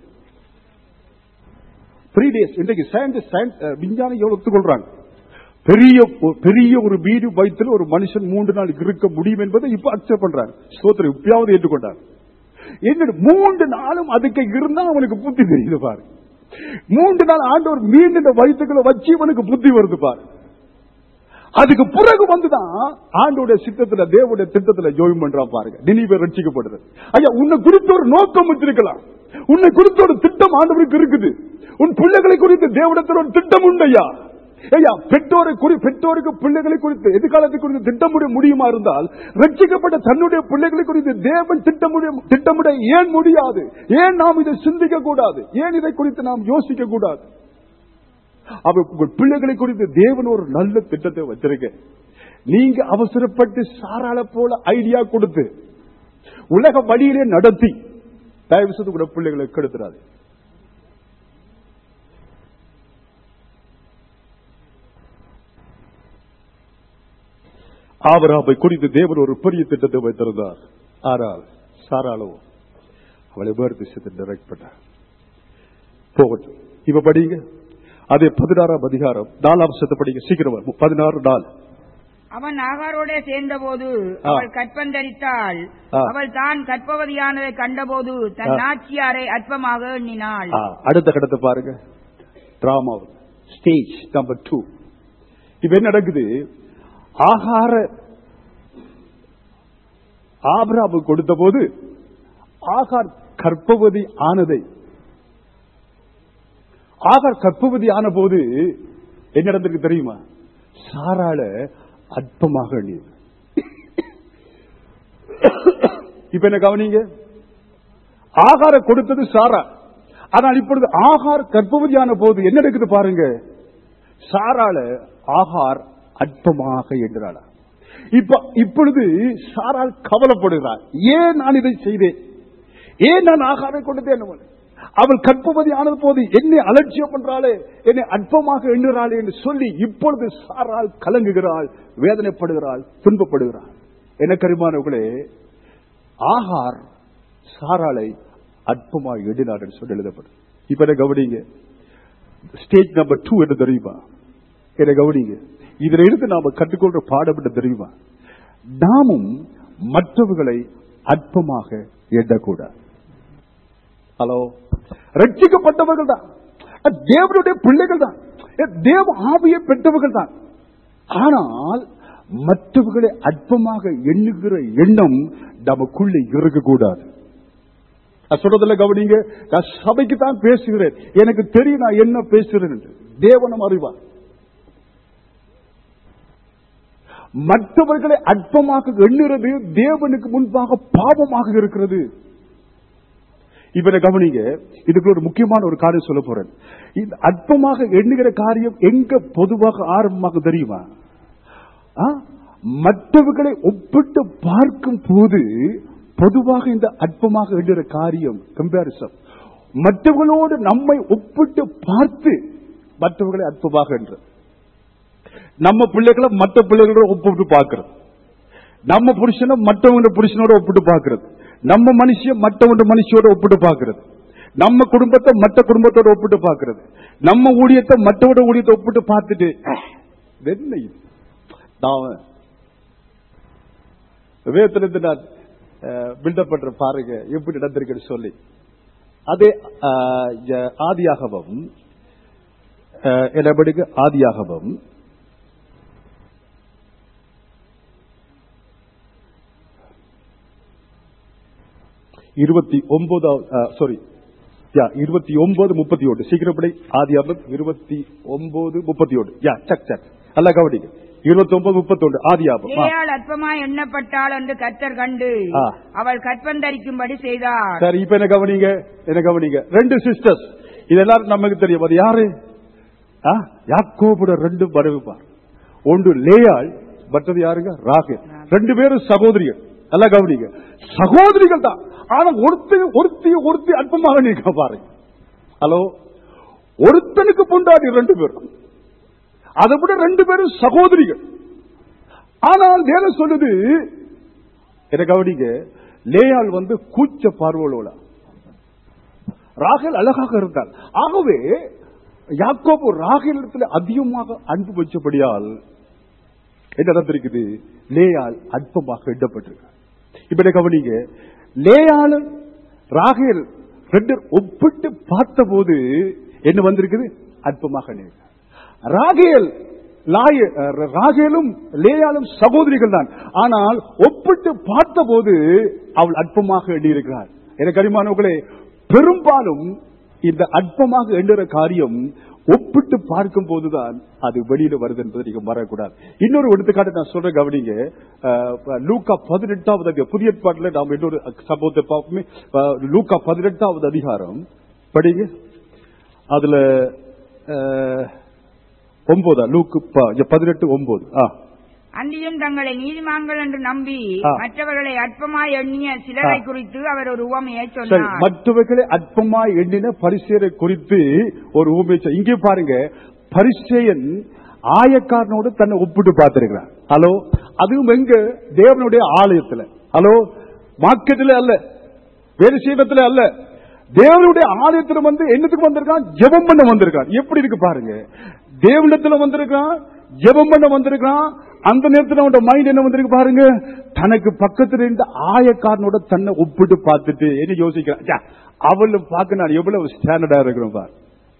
த்ரீ டேஸ் இன்றைக்கு சயின்டிஸ்ட் சயின்ஸ் விஞ்ஞானி ஒத்துக்கொள்றாங்க பெரிய பெரிய ஒரு வீடு வயிற்றில் ஒரு மனுஷன் மூன்று நாள் இருக்க முடியும் என்பதை இப்ப அக்செப்ட் பண்றாங்க சோத்திரம் இப்பயாவது ஏற்றுக்கொண்டாங்க என்ன மூன்று நாளும் அதுக்கு இருந்தா அவனுக்கு புத்தி தெரியுது பாரு மூன்று நாள் ஆண்டவர் மீண்டும் இந்த வயிற்றுக்குள்ள வச்சு இவனுக்கு புத்தி வருது பாரு அதுக்கு பிறகு வந்துதான் ஆண்டோடைய சித்தத்துல தேவனுடைய திட்டத்துல ஜோயம் பண்றான் பாருங்க நினைவு ரட்சிக்கப்படுறது ஐயா உன்னை குறித்து ஒரு நோக்கம் வச்சிருக்கலாம் உன்னை குறித்து ஒரு திட்டம் ஆண்டவருக்கு இருக்குது உன் பிள்ளைகளை குறித்து தேவனத்தில் ஒரு திட்டம் உண்டு ஐயா ஐயா பெற்றோரை குறி பெற்றோருக்கு பிள்ளைகளை குறித்து எதிர்காலத்தை குறித்து திட்டமிட முடியுமா இருந்தால் ரட்சிக்கப்பட்ட தன்னுடைய பிள்ளைகளை குறித்து தேவன் திட்டமுடிய திட்டமிட ஏன் முடியாது ஏன் நாம் இதை சிந்திக்க கூடாது ஏன் இதை குறித்து நாம் யோசிக்க கூடாது அவ உங்கள் பிள்ளைகளை குறித்து தேவன் ஒரு நல்ல திட்டத்தை வச்சிருக்க நீங்க அவசரப்பட்டு சாராள போல ஐடியா கொடுத்து உலக வழியிலே நடத்தி தயவு செய்து கூட பிள்ளைகளை கெடுத்துறாது ஆபராமை குறித்து தேவன் ஒரு பெரிய திட்டத்தை வைத்திருந்தார் ஆனால் சாராளோ அவளை வேறு திசத்தை டைரக்ட் பண்ண போகட்டும் இப்ப படிங்க அதே பதினாறாம் அதிகாரம் நாலாம் சத்தை படிங்க சீக்கிரம் பதினாறு நாள் அவன் ஆகாரோட சேர்ந்தபோது ஆ. அவள் கற்பந்தரித்தாள் ஆ. அவள் தான் கற்பவதியானதை கண்டபோது தன் ஆ. நாச்சியாரை அற்பமாக எண்ணினாள் ஆ, அடுத்த கடத்தை பாருங்க டிராமா ஸ்டேஜ் நம்பர் டூ இப்ப என்ன நடக்குது ஆகார ஆபிராபு கொடுத்த போது ஆகார் கற்பவதி ஆனதை ஆகார் கற்பவதி ஆன போது என்ன நடந்திருக்கு தெரியுமா சாராள அற்பமாக எண்ணியது இப்ப என்ன கவனிங்க ஆகார கொடுத்தது சாரா ஆனால் இப்பொழுது ஆகார் கர்ப்பவதியான போது என்ன நடக்குது பாருங்க சாரால ஆகார் அற்பமாக என்கிறாளா இப்ப இப்பொழுது சாரால் கவலைப்படுகிறார் ஏன் நான் இதை செய்தேன் ஏன் நான் ஆகாரம் கொடுத்தேன் அவள் கற்பவதி ஆனது போது என்னை அலட்சியம் பண்றாளே என்னை அற்பமாக எண்ணுறாளே என்று சொல்லி இப்பொழுது சாரால் கலங்குகிறாள் வேதனைப்படுகிறாள் துன்பப்படுகிறாள் என்ன கரிமானவர்களே ஆகார் சாராளை அற்பமாய் எண்ணினார் என்று சொல்லி எழுதப்படும் இப்ப என்ன கவனிங்க ஸ்டேஜ் நம்பர் டூ என்ன தெரியுமா என்ன கவனிங்க இதுல இருந்து நாம கற்றுக்கொள்ற பாடம் என்ன தெரியுமா நாமும் மற்றவர்களை அற்பமாக எண்ணக்கூடாது ஹலோ ரட்சிக்கப்பட்டவர்கள் தான் அது தேவனுடைய பிள்ளைகள் தான் தேவ ஆவியை பெற்றவர்கள் தான் ஆனால் மற்றவர்களை அற்பமாக எண்ணுகிற எண்ணம் நமக்குள்ளே இருக்கக்கூடாது நான் சொல்றதுல கவனிங்க நான் சபைக்கு தான் பேசுகிறேன் எனக்கு தெரியும் நான் என்ன பேசுகிறேன் என்று தேவனம் அறிவார் மற்றவர்களை அற்பமாக எண்ணுறது தேவனுக்கு முன்பாக பாவமாக இருக்கிறது இவரை கவனிங்க இதுக்கு ஒரு முக்கியமான ஒரு காரியம் சொல்ல போறேன் இந்த அற்பமாக எண்ணுகிற காரியம் எங்க பொதுவாக ஆரம்பமாக தெரியுமா ஆ? மற்றவர்களை ஒப்பிட்டு பார்க்கும் போது பொதுவாக இந்த அற்பமாக எண்ணுகிற காரியம் கம்பேரிசன் மற்றவர்களோடு நம்மை ஒப்பிட்டு பார்த்து மற்றவர்களை அற்பமாக என்று நம்ம பிள்ளைகளை மற்ற பிள்ளைகளோட ஒப்பிட்டு பார்க்கிறது நம்ம புருஷனை மற்றவங்க புருஷனோட ஒப்பிட்டு பார்க்கிறது நம்ம மனுஷன் மற்றவங்க மனுஷியோட ஒப்பிட்டு பார்க்கிறது நம்ம குடும்பத்தை மற்ற குடும்பத்தோட ஒப்பிட்டு பார்க்கிறது நம்ம ஊழியத்தை மற்றவோட ஊழியத்தை ஒப்பிட்டு பார்த்துட்டு அஹ், இது என்ன இது? நான் வேதத்திலிருந்து நான் பில்டப் பண்ற பாருங்க எப்படி நடந்திருக்குன்னு சொல்லி அதே அஹ், ஜ- ஆதியாகமம் அஹ், என்ன படிக்க ஆதியாகமம் இருபத்தி ஒன்பதாவது சாரி யா இருபத்தி ஒன்பது முப்பத்தி ஒன்று சீக்கிரப்படி ஆதியாகமம் இருபத்தி ஒன்பது முப்பத்தி ஒன்று யா சக் சக் அல்ல கவனிங்க இருபத்தி ஒன்பது முப்பத்தி ஒன்று ஆதியாகமம் ஆ. லேயாள் அற்பமாய் எண்ணப்பட்டாள் என்று கர்த்தர் கண்டு ஆ. அவள் கற்பந்தரிக்கும்படி செய்தார் சரி இப்ப என்ன கவனிங்க என்ன கவனிங்க ரெண்டு சிஸ்டர்ஸ் இதெல்லாம் நமக்கு தெரியும் அது யாரு ஆ? யாக்கோபுட ரெண்டு மனைவிமார் ஒன்று லேயாள் மற்றது யாருங்க ராகேல் ரெண்டு பேரும் சகோதரிகள் நல்லா கவனிங்க சகோதரிகள் தான் ஆனா ஒருத்தி ஒருத்தி ஒருத்தி அற்பமாக நீங்க பாருங்க ஹலோ ஒருத்தனுக்கு பொண்டாடி ரெண்டு பேரும் அதை விட ரெண்டு பேரும் சகோதரிகள் ஆனால் வேலை சொல்லுது என்ன கவனிங்க லேயாள் வந்து கூச்ச பார்வையோட ராகேல் அழகாக இருந்தாள் ஆகவே யாக்கோபு ராகேலிடத்தில் அதிகமாக அன்பு வச்சபடியால் என்ன நடந்திருக்குது லேயாள் அற்பமாக எண்ணப்பட்டிருக்கார் இப்ப என்ன கவனிங்க லேயாளும் ராகேல் ரெண்டு ஒப்பிட்டு பார்த்தபோது என்ன வந்திருக்குது அற்பமாக எண்ணியிருக்கார். ராகேல் லாய- அஹ், ராகேலும் லேயாலும் சகோதரிகள் தான் ஆனால் ஒப்பிட்டு பார்த்தபோது அவள் அற்பமாக எண்ணியிருக்கிறாள் எனக்கு அறிமானவர்களே பெரும்பாலும் இந்த அற்பமாக எண்ணுற காரியம் ஒப்பிட்டு பார்க்கும் போதுதான் அது வெளியில வருது என்பதை நீங்க மறக்கூடாது இன்னொரு எடுத்துக்காட்டு நான் சொல்ற கவனிங்க அஹ், லூக்கா பதினெட்டாவது அதிகாரம் புதிய ஏற்பாட்டில் நாம் இன்னொரு சம்பவத்தை பார்ப்போமே அஹ், லூக்கா பதினெட்டாவது அதிகாரம் படிங்க அதுல அஹ், ஒன்பதா லூக்கு ப- பதினெட்டு ஒன்பது ஆ அன்றியும் தங்களை நீதிமான்கள் என்று நம்பி ஆ. மற்றவர்களை அற்பமாய் எண்ணிய சிலரை ஆ. குறித்து அவர் ஒரு உவமையை சரி சொன்னார் மற்றவர்களை அற்பமாய் எண்ணின பரிசேரை குறித்து ஒரு ஊமை சொ- இங்கே பாருங்க பரிசேயன் ஆயக்காரனோடு தன்னை ஒப்பிட்டு பார்த்திருக்கிறார் ஹலோ அதுவும் எங்க தேவனுடைய ஆலயத்துல ஹலோ மார்க்கெட்ல அல்ல வேறு செய்வத்துல அல்ல தேவனுடைய ஆலயத்துல வந்து என்னத்துக்கு வந்திருக்கான் ஜெபம் பண்ண வந்திருக்கான் எப்படி இருக்கு பாருங்க தேவனிடத்துல வந்திருக்கான் ஜெபம் பண்ண வந்திருக்கான் அந்த நேரத்துல அவனோட மைண்ட் என்ன வந்திருக்கு பாருங்க தனக்கு பக்கத்துல இருந்த ஆயக்காரனோட தன்னை ஒப்பிட்டு பார்த்துட்டு என்ன யோசிக்கிறான் ச்சே, அவளை பார்க்க நான் எவ்வளவு ஸ்டாண்டர்டா இருக்கிறேன் பார்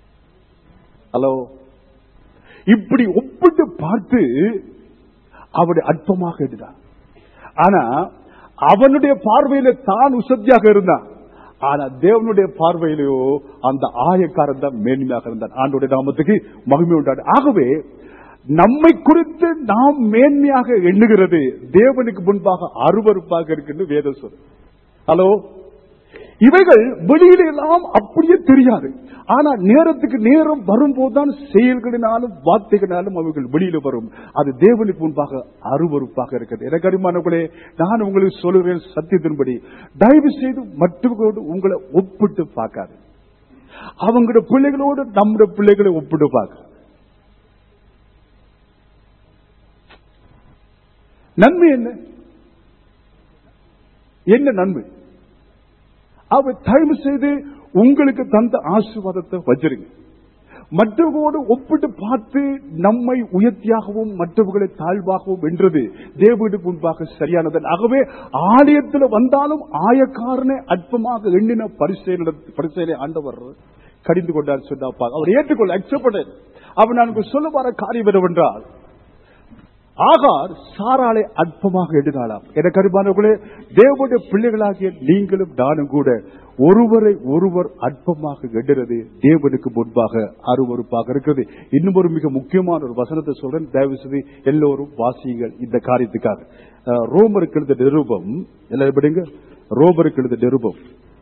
ஹலோ இப்படி ஒப்பிட்டு பார்த்து அவனை அற்பமாக இருந்தான் ஆனா அவனுடைய பார்வையில தான் உசத்தியாக இருந்தான் ஆனா தேவனுடைய பார்வையிலேயோ அந்த ஆயக்காரன் தான் மேன்மையாக இருந்தான் ஆண்டுடைய நாமத்துக்கு மகிமை உண்டாடு ஆகவே நம்மை குறித்து நாம் மேன்மையாக எண்ணுகிறது தேவனுக்கு முன்பாக அருவருப்பாக இருக்குன்னு வேதம் சொல்லு ஹலோ இவைகள் வெளியில எல்லாம் அப்படியே தெரியாது ஆனா நேரத்துக்கு நேரம் வரும்போதுதான் செயல்களினாலும் வார்த்தைகளினாலும் அவைகள் வெளியில வரும் அது தேவனுக்கு முன்பாக அருவருப்பாக இருக்கிறது எனக்கு அறிமானவர்களே நான் உங்களுக்கு சொல்லுகிறேன் சத்தியத்தின்படி தயவு செய்து மற்றவர்களோடு உங்களை ஒப்பிட்டு பார்க்காது அவங்களோட பிள்ளைகளோடு நம்முடைய பிள்ளைகளை ஒப்பிட்டு பார்க்க நன்மை என்ன என்ன நன்மை அவர் தயவு செய்து உங்களுக்கு தந்த ஆசீர்வாதத்தை வச்சிருங்க மற்றவர்களோடு ஒப்பிட்டு பார்த்து நம்மை உயர்த்தியாகவும் மற்றவர்களை தாழ்வாகவும் வென்றது தேவனுக்கு முன்பாக சரியானது ஆகவே ஆலயத்தில் வந்தாலும் ஆயக்காரனை அற்பமாக எண்ணின பரிசெயல பரிசெயலை ஆண்டவர் கடிந்து கொண்டார் சொன்னா அவர் ஏற்றுக்கொள்ள அக்செப்ட் அவன் நான் சொல்ல வர காரியம் என்னவென்றால் ஆகார் சாராளை அற்பமாக எண்ணினாளாம் என கருமானவர்களே தேவனுடைய பிள்ளைகளாகிய நீங்களும் நானும் கூட ஒருவரை ஒருவர் அற்பமாக எண்ணுறது தேவனுக்கு முன்பாக அருவறுப்பாக இருக்கிறது இன்னும் ஒரு மிக முக்கியமான ஒரு வசனத்தை சொல்றேன் தயவு செய்து எல்லோரும் வாசியுங்கள் இந்த காரியத்துக்காக அஹ், ரோமருக்கு எழுத நிருபம் எல்லாரும் படிங்க ரோமருக்கு எழுத நிருபம்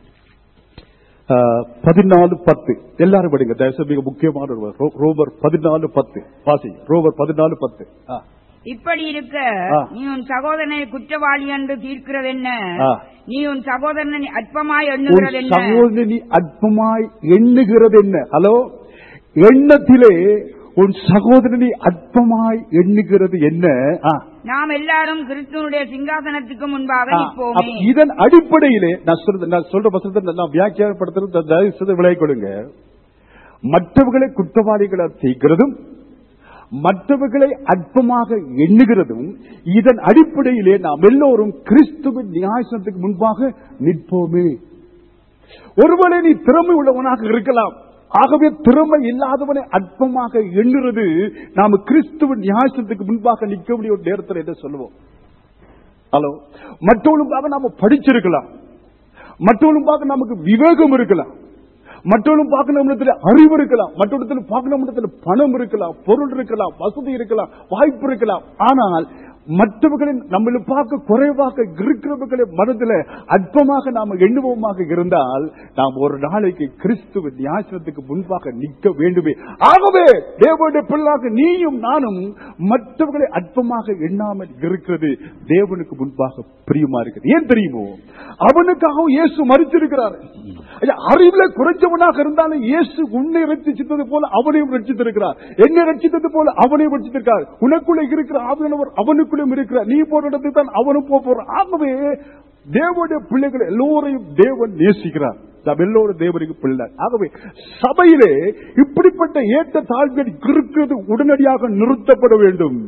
அஹ், பதினாலு பத்து எல்லாரும் படிங்க தயவு செய்து மிக முக்கியமான ஒரு வ- ரோ- ரோமர் பதினாலு பத்து வாசி ரோமர் பதினாலு பத்து ஆ. இப்படி இருக்க ஆ. நீ உன் சகோதரனை குற்றவாளி என்று தீர்க்கிறது என்ன ஆ. நீ உன் சகோதரனை அற்பமாய் உன் எண்ணுகிறது என்ன சகோதரி அற்பமாய் எண்ணுகிறது என்ன ஹலோ எண்ணத்திலே உன் சகோதரனை அற்பமாய் எண்ணுகிறது என்ன ஆ, நாம் எல்லாரும் கிறிஸ்துவனுடைய சிங்காசனத்துக்கு முன்பாக ஆ, நிற்போமே அப்ப இதன் அடிப்படையிலே நான் சொல்றது நான் சொல்ற வசனத்தை நான் வியாக்கியானப்படுத்துறது தயவு செய்து விலை கொடுங்க மற்றவர்களை குற்றவாளிகளை செய்கிறதும் மற்றவர்களை அற்பமாக எண்ணுகிறதும் இதன் அடிப்படையிலே நாம் எல்லோரும் கிறிஸ்துவின் நியாயசனத்துக்கு முன்பாக நிற்போமே ஒருவேளை நீ திறமை உள்ளவனாக இருக்கலாம் ஆகவே திறமை இல்லாதவனை அற்பமாக எண்ணுறது நாம கிறிஸ்துவின் நியாயசனத்துக்கு முன்பாக நிற்க வேண்டிய ஒரு நேரத்தில் என்ன சொல்லுவோம் ஹலோ மற்றவங்களுக்காக நாம படிச்சிருக்கலாம் மற்றவங்களுக்காக நமக்கு விவேகம் இருக்கலாம் மற்றவர்களும் பார்க்க நம்மிடத்துல அறிவு இருக்கலாம் மற்றவரிடத்துல பார்க்க நம்மிடத்துல பணம் இருக்கலாம் பொருள் இருக்கலாம் வசதி இருக்கலாம் வாய்ப்பு இருக்கலாம் ஆனால் மற்றவர்களின் நம்மளை பார்க்க குறைவாக இருக்கிறவர்களை மனதில் அற்பமாக நாம எண்ணுவோமாக இருந்தால் நாம் ஒரு நாளைக்கு கிறிஸ்துவ நியாசனத்துக்கு முன்பாக நிற்க வேண்டுமே ஆகவே தேவனுடைய பிள்ளாக நீயும் நானும் மற்றவர்களை அற்பமாக எண்ணாமல் இருக்கிறது தேவனுக்கு முன்பாக பிரியமா இருக்கிறது ஏன் தெரியுமோ அவனுக்காகவும் இயேசு மறிச்சிருக்கிறார் ஐயா, அறிவுல குறைஞ்சவனாக இருந்தாலும் இயேசு உன்னை ரட்சித்தது போல அவனையும் ரட்சித்திருக்கிறார் என்னை ரட்சித்தது போல அவனையும் ரட்சித்திருக்கிறார் உனக்குள்ள இருக்கிற ஆவியானவர் அவனுக்குள்ளும் இருக்கிறார் நீ போற இடத்துக்கு தான் அவனும் போக போறான் ஆகவே தேவனுடைய பிள்ளைகள் எல்லோரையும் தேவன் நேசிக்கிறார் நாம் எல்லோரும் தேவனுக்கு பிள்ளை ஆகவே சபையிலே இப்படிப்பட்ட ஏற்ற தாழ்வுகள் இருக்கிறது உடனடியாக நிறுத்தப்பட வேண்டும்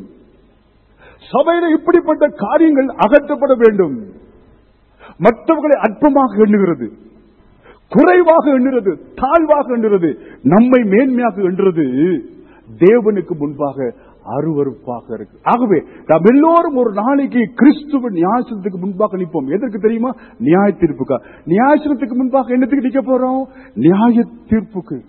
சபையில இப்படிப்பட்ட காரியங்கள் அகற்றப்பட வேண்டும் மற்றவர்களை அற்பமாக எண்ணுகிறது குறைவாக எண்ணுறது தாழ்வாக எண்ணுறது நம்மை மேன்மையாக எண்ணுறது தேவனுக்கு முன்பாக அருவருப்பாக இருக்கு ஆகவே நாம் எல்லோரும் ஒரு நாளைக்கு கிறிஸ்துவ நியாயத்திற்கு முன்பாக நிற்போம் எதற்கு தெரியுமா நியாய தீர்ப்புக்கா நியாயத்திற்கு முன்பாக என்னத்துக்கு நிக்க போறோம் நியாய தீர்ப்புக்கு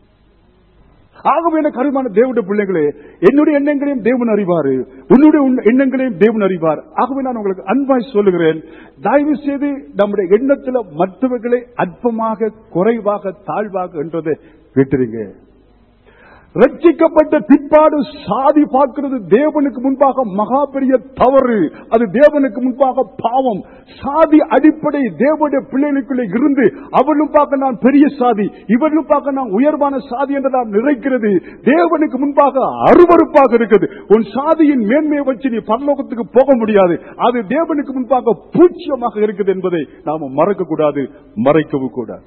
ஆகவே எனக்கு அருமான தேவனுடைய பிள்ளைகளே என்னுடைய எண்ணங்களையும் தேவன் அறிவாரு உன்னுடைய உன் எண்ணங்களையும் தேவன் அறிவார் ஆகவே நான் உங்களுக்கு அன்பாய் சொல்லுகிறேன் தயவு செய்து நம்முடைய எண்ணத்துல மற்றவர்களை அற்பமாக குறைவாக தாழ்வாக என்றதை விட்டுருங்க ரட்சிக்கப்பட்ட பிற்பாடு சாதி பார்க்கிறது தேவனுக்கு முன்பாக மகா பெரிய தவறு அது தேவனுக்கு முன்பாக பாவம் சாதி அடிப்படை தேவனுடைய பிள்ளைகளுக்குள்ளே இருந்து அவர்களும் பார்க்க நான் பெரிய சாதி இவர்களும் பார்க்க நான் உயர்வான சாதி என்று நாம் நிறைக்கிறது தேவனுக்கு முன்பாக அருவருப்பாக இருக்குது உன் சாதியின் மேன்மையை வச்சு நீ பரலோகத்துக்கு போக முடியாது அது தேவனுக்கு முன்பாக பூச்சியமாக இருக்குது என்பதை நாம மறக்க கூடாது மறைக்கவும் கூடாது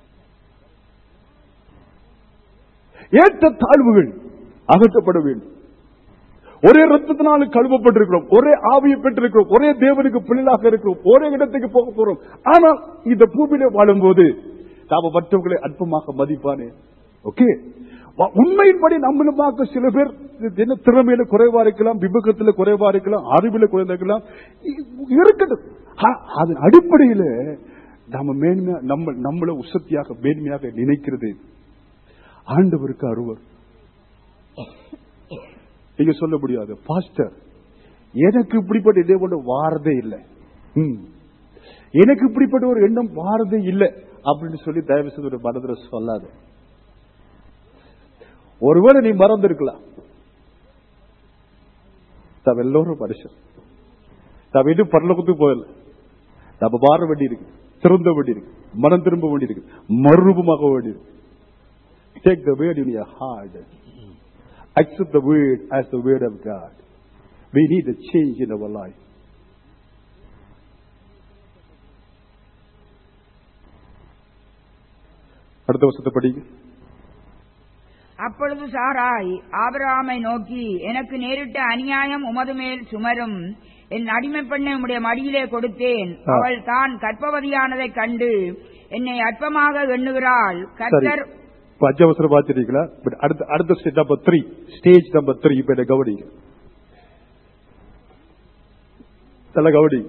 ஏற்ற தாழ்வுகள் அகற்றப்பட வேண்டும் ஒரே ரத்தத்தினாலும் கழுவப்பட்டிருக்கிறோம் ஒரே ஆவியை பெற்றிருக்கிறோம் ஒரே தேவனுக்கு பிள்ளைகளாக இருக்கிறோம் ஒரே இடத்துக்கு போக போறோம் ஆனால் இந்த பூமியிலே வாழும்போது நாம மற்றவர்களை அற்பமாக மதிப்பானே ஓகே உண்மையின்படி நம்மளுமாக்க சில பேர் என்ன திறமையில குறைவா இருக்கலாம் விபகத்துல குறைவா இருக்கலாம் அறிவில குறைவா இருக்கலாம் இ- இருக்கட்டும் ஆ- அதன் அடிப்படையில நாம மேன்மையா நம்ம நம்மள உசத்தியாக மேன்மையாக நினைக்கிறது ஆண்டவருக்கு அருவர் நீங்க சொல்ல முடியாது பாஸ்டர் எனக்கு இப்படிப்பட்ட இதே கொண்டு வாரதே இல்லை ம். எனக்கு இப்படிப்பட்ட ஒரு எண்ணம் வாரதே இல்லை அப்படின்னு சொல்லி தயவு செய்து ஒரு மனதில் சொல்லாது ஒருவேளை நீ மறந்திருக்கலாம் நாம் எல்லோரும் மனுஷன் நாம் இன்னும் பரலோகத்துக்கு போகல நம்ம மாற வேண்டி இருக்கு திருந்த வேண்டி இருக்கு மனம் திரும்ப வேண்டி இருக்கு மறுரூபமாக வேண்டி இருக்கு Take the word in your heart. Accept the word as the word of God. We need a change in our life. அடுத்த வருஷத்தை படிங்க அப்பொழுது சாராய் ஆபிரகாமை நோக்கி எனக்கு நேரிட்ட அநியாயம் உமது மேல் சுமரும் என் அடிமை பெண்ணை உம்முடைய மடியிலே கொடுத்தேன் ஆ. அவள் தான் கற்பவதியானதைக் கண்டு என்னை அற்பமாக எண்ணுகிறாள் கர்த்தர் இப்ப அஞ்சு அவசரம் பார்த்துட்டீங்களா பட் அடுத்த அடுத்த stage number three stage number three இப்ப என்ன கவனிங்க நல்ல கவனிங்க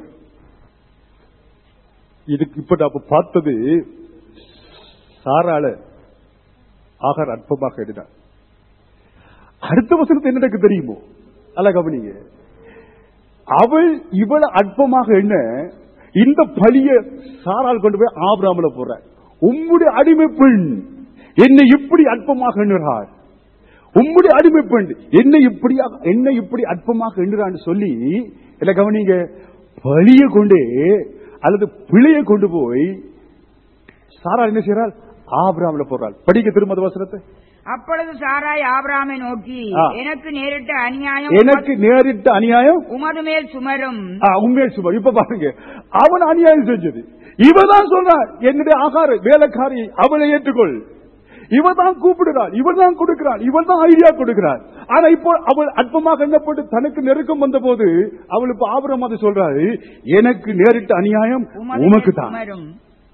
இதுக்கு இப்ப நாம பார்த்தது சாராள ஆகார் அற்பமாக எடுத்தார் அடுத்த வசனத்தை என்ன எனக்கு தெரியுமோ அல்ல கவனிங்க அவள் இவள் அற்பமாக என்ன இந்த பழிய சாரால் கொண்டு போய் ஆபிராமல போற உம்முடைய அடிமை பெண் என்னை இப்படி அற்பமாக எண்ணுகிறாள் உம்முடைய அடிமை பெண் என்னை இப்படியாக என்னை இப்படி அற்பமாக எண்ணுறான்னு சொல்லி என்ன கவனிங்க பழிய கொண்டு அல்லது பிழைய கொண்டு போய் சாரா என்ன செய்யறாள் ஆபிராமல போறாள் படிக்க திரும்ப அந்த வசனத்தை அப்பொழுது சாராய் ஆபிராமை நோக்கி ஆ. எனக்கு நேரிட்ட அநியாயம் எனக்கு நேரிட்ட அநியாயம் உமது மேல் சுமரும் ஆ, உண்மையில் சும்மா இப்ப பாருங்க அவன் அநியாயம் செஞ்சது இவதான் சொல்றான் என்னுடைய ஆகார வேலைக்காரி அவளை ஏற்றுக்கொள் இவன் தான் கூப்பிடுறாள் இவன் தான் கொடுக்கிறாள் இவன் தான் ஐடியா கொடுக்கிறாள் ஆனா இப்போ அவள் அற்பமாக எண்ணப்பட்டு தனக்கு நெருக்கம் வந்த போது அவள் இப்ப ஆபரம் அதை சொல்றாரு எனக்கு நேரிட்ட அநியாயம் உமது உமக்கு மேல் தான் சுமரும்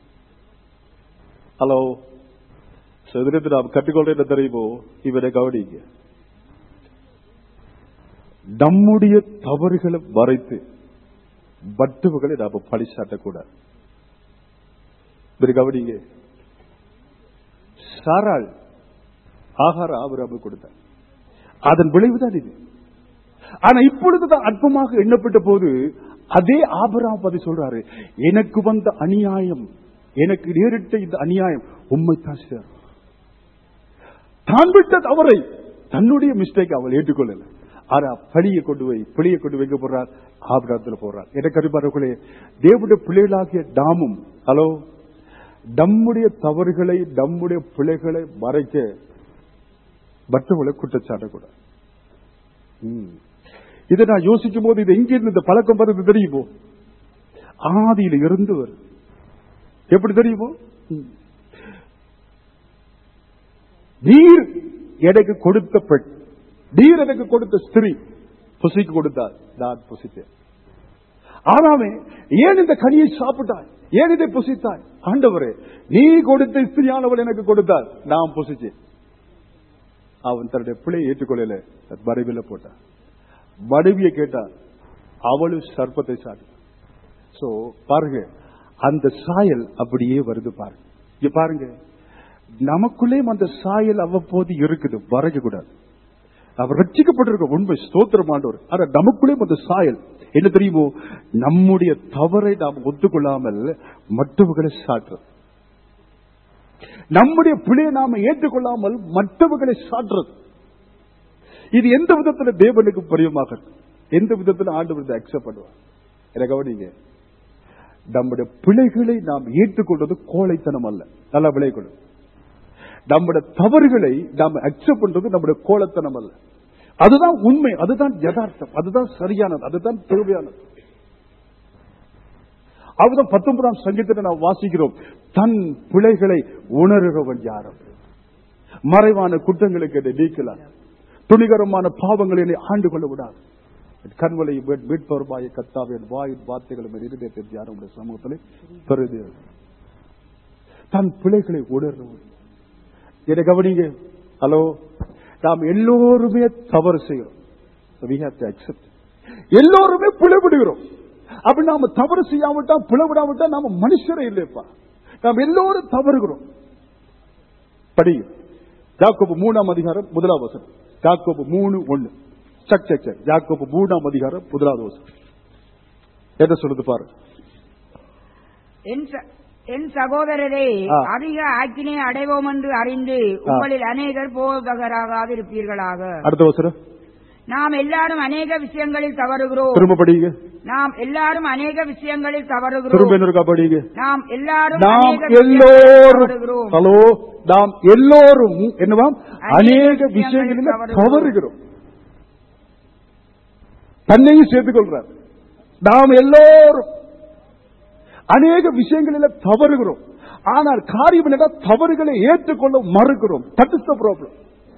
ஹலோ சதுரத்தில் நாம் கற்றுக்கொள்ள என்ன தெரியுமோ இவரை கவனிங்க நம்முடைய தவறுகளை மறைத்து மற்றவர்களை நாம பழி சாட்டக்கூடாது இவரை கவனிங்க சாராள் ஆகார ஆபராம கொடுத்தார் அதன் விளைவுதான் இது ஆனா இப்பொழுதுதான் அற்பமாக எண்ணப்பட்ட போது அதே ஆபராம் பதி சொல்றாரு எனக்கு வந்த அநியாயம் எனக்கு நேரிட்ட இந்த அநியாயம் உண்மைத்தான் சார் தான் விட்ட தவறை தன்னுடைய மிஸ்டேக் அவள் ஏற்றுக்கொள்ளல ஆனா பழியை கொண்டு போய் பிழையை கொண்டு வைக்க போறார் ஆபிரத்துல போறார் எனக்கு அறிவார்களே தேவனுடைய பிள்ளைகளாகிய நாமும் ஹலோ நம்முடைய தவறுகளை நம்முடைய பிழைகளை மறைக்க மற்றவர்களை குற்றச்சாட்டக்கூடாது ம். இதை நான் யோசிக்கும் போது இது எங்கிருந்து இந்த பழக்கம் வருது தெரியுமோ ஆதியில இருந்து வருது எப்படி தெரியுமோ ம். நீர் எனக்கு கொடுத்த பெண் நீர் எனக்கு கொடுத்த ஸ்திரீ புசிக்கு கொடுத்தார் நான் புசித்தேன் ஆனாமே ஏன் இந்த கனியை சாப்பிட்டாய் ஏன் இதை புசித்தாய் ஆண்டவரே நீ கொடுத்த ஸ்திரியானவள் எனக்கு கொடுத்தார் நான் புசிச்சேன் அவன் தன்னுடைய பிள்ளையை ஏற்றுக்கொள்ளல மறைவில போட்டான் மனைவியை கேட்டான் அவளும் சர்ப்பத்தை சாட்டி சோ பாருங்க அந்த சாயல் அப்படியே வருது பாருங்க இங்க பாருங்க நமக்குள்ளேயும் அந்த சாயல் அவ்வப்போது இருக்குது மறைக்க கூடாது அவர் ரட்சிக்கப்பட்டிருக்க உண்மை ஸ்தோத்திரம் ஆண்டவர் ஆனா நமக்குள்ளேயும் அந்த சாயல் என்ன தெரியுமோ நம்முடைய தவறை நாம் ஒத்துக்கொள்ளாமல் மற்றவர்களை சாட்டுறது நம்முடைய பிழையை நாம ஏற்றுக்கொள்ளாமல் மற்றவர்களை சாட்டுறது இது எந்த விதத்துல தேவனுக்கு பிரியமாக இருக்கு? எந்த விதத்துல ஆண்டவர் அக்செப்ட் பண்ணுவார் என கவனிங்க நம்முடைய பிழைகளை நாம் ஏற்றுக்கொள்வது கோழைத்தனம் அல்ல நல்லா விளைக்கொள்ளும் நம்முடைய தவறுகளை நாம் அக்செப்ட் பண்றது நம்முடைய கோலத்தனம் அல்ல அதுதான் உண்மை அதுதான் யதார்த்தம் அதுதான் சரியானது அதுதான் தேவையானது அவர்தான் பத்தொன்பதாம் சங்கீதத்தை நாம் வாசிக்கிறோம் தன் பிழைகளை உணர்கிறவன் யாரும் மறைவான குற்றங்களுக்கு என்னை நீக்கலாம் துணிகரமான பாவங்களை என்னை ஆண்டு கொள்ள விடாது கண்வலை மீட்பருமாய கத்தாவே என் வாயின் வார்த்தைகளும் என் இருதயத்தை யாரும் உடைய சமூகத்திலே பெறுது தன் பிழைகளை உணர்றவன் என்னை கவனிங்க ஹலோ நாம் எல்லோருமே தவறு செய்கிறோம் we have to accept எல்லோருமே பிழைவிடுகிறோம் அப்படி நாம தவறு செய்யாவிட்டா பிளவிடாவிட்டா நாம மனுஷரே இல்லைப்பா நாம் எல்லோரும் தவறுகிறோம் படி யாக்கோபு மூணாம் அதிகாரம் முதலாவது வசனம் யாக்கோபு மூணு ஒண்ணு சக் சக் சக் யாக்கோபு மூணாம் அதிகாரம் முதலாவது வசனம் என்ன சொல்லுது பாரு என் ச- என் சகோதரரே ஆ. அதிக ஆக்கினை அடைவோம் என்று அறிந்து உங்களில் அநேகர் போதகராகாது இருப்பீர்களாக அடுத்த வசனம் நாம் எல்லாரும் அநேக விஷயங்களில் தவறுகிறோம் திரும்ப படிங்க நாம் எல்லாரும் அநேக விஷயங்களில் திரும்ப தவறுகிறோம் என்ன படிங்க நாம் எல்லாரும் நாம் அநேக விஷயங்களில் எல்லோரும் தவறுகிறோம் ஹலோ நாம் எல்லோரும் என்னவாம் அநேக அநேக விஷயங்களில் விஷயங்களில் தவறுகிறோம். தவறுகிறோம் தன்னையும் சேர்த்துக் கொள்றார் நாம் எல்லோரும் அநேக விஷயங்களில் தவறுகிறோம் ஆனால் காரியம் என்னடா தவறுகளை ஏற்றுக்கொள்ள மறுக்கிறோம் தட் இஸ் த ப்ராப்ளம்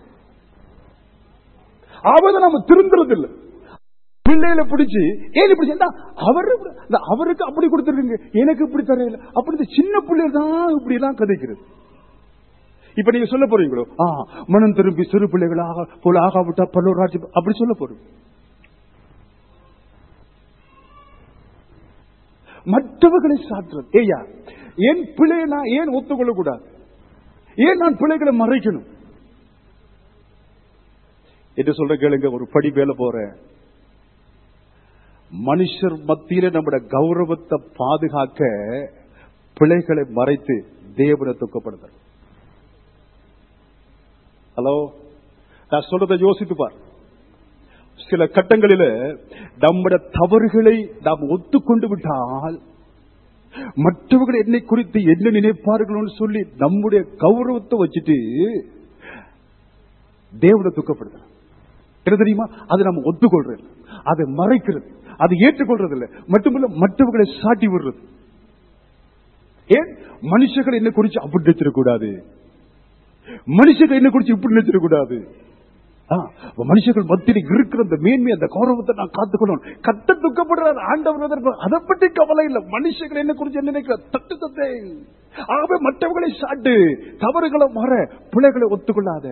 அவதை நாம திருந்துறதில்லை பிள்ளையில பிடிச்சு ஏன் இப்படி செஞ்சா அவரு இந்த அவருக்கு அப்படி கொடுத்துருக்கீங்க எனக்கு இப்படி தரையில அப்படி இந்த சின்ன பிள்ளை தான் இப்படி எல்லாம் கதைக்கிறது இப்ப நீங்க சொல்ல போறீங்களோ ஆ மனம் திரும்பி சிறு பிள்ளைகளாக போல ஆகாவிட்டா பல்லூராட்சி அப்படி சொல்ல போறீங்க மற்றவர்களை சாற்றுறது ஏயா என் பிள்ளையை நான் ஏன் ஒத்துக்கொள்ள கூடாது ஏன் நான் பிள்ளைகளை மறைக்கணும் என்று சொல்ற கேளுங்க ஒரு படி மேல போறேன் மனுஷர் மத்தியில நம்முடைய கௌரவத்தை பாதுகாக்க பிழைகளை மறைத்து தேவனை துக்கப்படுத்த ஹலோ நான் சொல்றதை யோசித்து பார் சில கட்டங்களில நம்முடைய தவறுகளை நாம் ஒத்துக்கொண்டு விட்டால் மற்றவர்கள் என்னை குறித்து என்ன நினைப்பார்கள்னு சொல்லி நம்முடைய கௌரவத்தை வச்சுட்டு தேவனை துக்கப்படுத்த என்ன தெரியுமா அதை நம்ம ஒத்துக்கொள்றது அதை மறைக்கிறது அதை ஏற்றுக்கொள்றது இல்லை மட்டுமல்ல மற்றவர்களை சாட்டி விடுறது ஏன் மனுஷர்கள் என்ன குறிச்சு அப்படி நினைச்சிடக்கூடாது மனுஷர்கள் என்ன குறிச்சு இப்படி நினைச்சிடக்கூடாது ஆ, மனுஷர்கள் மத்தியில் இருக்கிற அந்த மேன்மை அந்த கௌரவத்தை நான் காத்துக்கணும் கத்த துக்கப்படுறாரு ஆண்டவர் அதற்கு- அதை பற்றி கவலை இல்லை மனுஷர்கள் என்ன குறிச்சு என்ன நினைக்கிற தட்டு தத்தை ஆகவே மற்றவர்களை சாட்டு தவறுகளை மற பிள்ளைகளை ஒத்துக்கொள்ளாத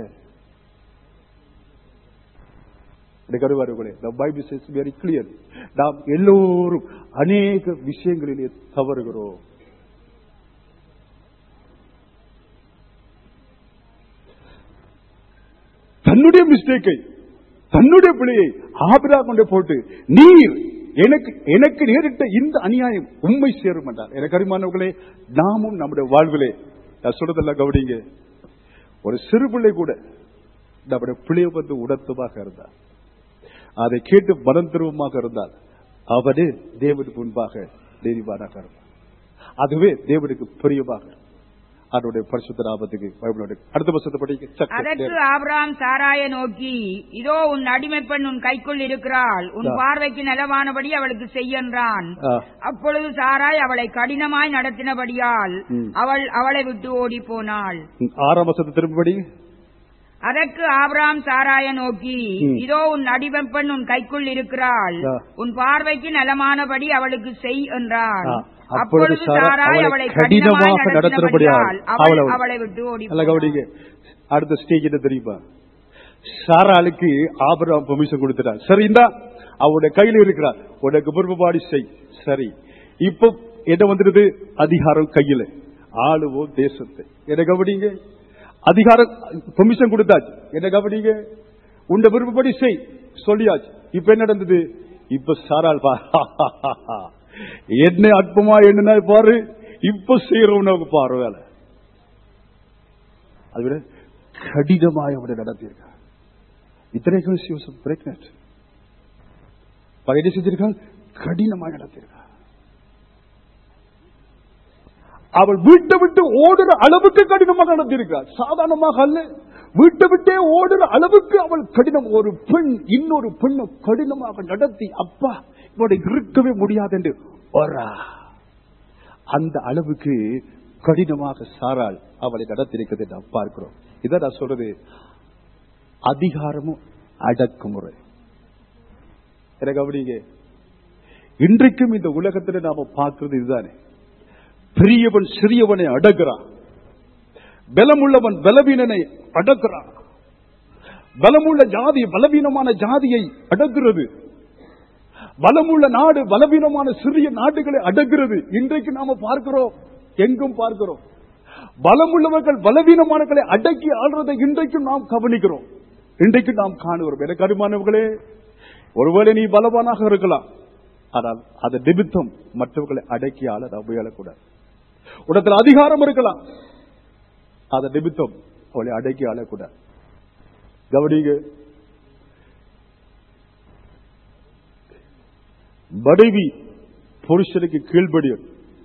எனக்கு அறிவார்களே the bible says very clear நாம் எல்லோரும் அநேக விஷயங்களிலே தவறுகிறோம் தன்னுடைய மிஸ்டேக்கை தன்னுடைய பிழையை ஆபிரா கொண்டு போட்டு நீர் எனக்கு எனக்கு நேரிட்ட இந்த அநியாயம் உண்மை சேரும் என்றார் எனக்கு அறிமானவர்களே நாமும் நம்முடைய வாழ்விலே நான் சொல்றதெல்லாம் கவனிங்க ஒரு சிறு பிள்ளை கூட நம்முடைய பிள்ளையை வந்து உணர்த்தமாக இருந்தார் அதை கேட்டு மனம் திரும்பமாக இருந்தால் அவனே தேவனுக்கு முன்பாக நீதிமானாக இருந்தார் அதுவே தேவனுக்கு பிரியமாக இருக்கும். அவருடைய பரிசுத்த நாமத்துக்கு பயப்பட அடுத்த வருஷத்தை படிக்க சக்கு. அதற்கு ஆபிரகாம் சாராய நோக்கி இதோ உன் அடிமைப்பெண் உன் கைக்குள் இருக்கிறாள் உன் ஆ. பார்வைக்கு நலவானபடி அவளுக்கு செய்யன்றான் ஆ, அப்பொழுது சாராய் அவளை கடினமாய் நடத்தினபடியால் ம். அவள் அவளை விட்டு ஓடி போனாள் ஆறாம் வருஷத்தை திரும்படி அதற்கு ஆபிரகாம் சாராய நோக்கி ம். இதோ உன் அடிமைப்பெண் உன் கைக்குள் இருக்கிறாள் ஆ. உன் பார்வைக்கு நலமானபடி அவளுக்கு செய் என்றான் ஆ. அப்பொழுது அப்பொழுது சாரா சாராய் அவளை அவளை கடினமாக கடினமாக நடத்தினபடியால் நடத்தினபடியால் அவள் அவளை- அவளை விட்டு ஓடி நல்லா போனாள். கவனிங்க அடுத்த ஸ்டேஜ் என்ன தெரியுமா சாராளுக்கு ஆபரம் பெர்மிஷன் கொடுத்துட்டார் சரி இந்தா அவருடைய கையில இருக்கிறார் உனக்கு விருப்பப்பாடி செய் சரி இப்போ என்ன வந்துருது அதிகாரம் கையில ஆளுவோம் தேசத்தை என்ன கவனிங்க அதிகாரம் பெர்மிஷன் கொடுத்தாச்சு என்ன கவனிங்க உண்ட விருப்பப்படி செய் சொல்லியாச்சு இப்ப என்ன நடந்தது இப்ப சாராள் பா என்ன அற்பமா என்ன பாரு இப்ப செய்யறவனுக்கு பாரு வேலை அதை விட கடினமாய் அவனை நடத்தியிருக்கார் இத்தனைக்கும் she was pregnant. அவ என்ன செஞ்சிருக்காள் கடினமாய் நடத்தியிருக்காள் அவள் வீட்டை விட்டு ஓடுற அளவுக்கு கடினமாக நடத்தியிருக்காள் சாதாரணமாக அல்ல வீட்டை விட்டே ஓடுற அளவுக்கு அவள் கடினம் ஒரு பெண் இன்னொரு பெண்ணை கடினமாக நடத்தி அப்பா இவனை இருக்கவே முடியாது என்று ஒரா அந்த அளவுக்கு கடினமாக சாரால் அவளை நடத்திருக்கிறதை நாம் பார்க்கிறோம் இதை நான் சொல்றது அதிகாரமும் அடக்குமுறை என கவனிங்க இன்றைக்கும் இந்த உலகத்தில் நாம பார்க்கிறது இதுதானே பெரியவன் சிறியவனை அடக்குறான் பலமுள்ளவன் பலவீனனை அடக்குறான் பலமுள்ள ஜாதி பலவீனமான ஜாதியை அடக்குறது பலமுள்ள நாடு பலவீனமான சிறிய நாடுகளை அடக்குறது இன்றைக்கு நாம பார்க்கிறோம் எங்கும் பார்க்கிறோம் பலமுள்ளவர்கள் பலவீனமானவர்களை அடக்கி ஆள்றதை இன்றைக்கும் நாம் கவனிக்கிறோம் இன்றைக்கு நாம் காணுகிறோம் எனக்கு அருமானவர்களே ஒருவேளை நீ பலவானாக இருக்கலாம் ஆனால் அது நிமித்தம் மற்றவர்களை அடக்கி ஆள நாம் முயலக்கூடாது உடத்தில் அதிகாரம் இருக்கலாம் அது நிமித்தம் அவளை அடக்கி ஆளக்கூடாது கவனிங்க மனைவி புருஷனுக்கு கீழ்படியும்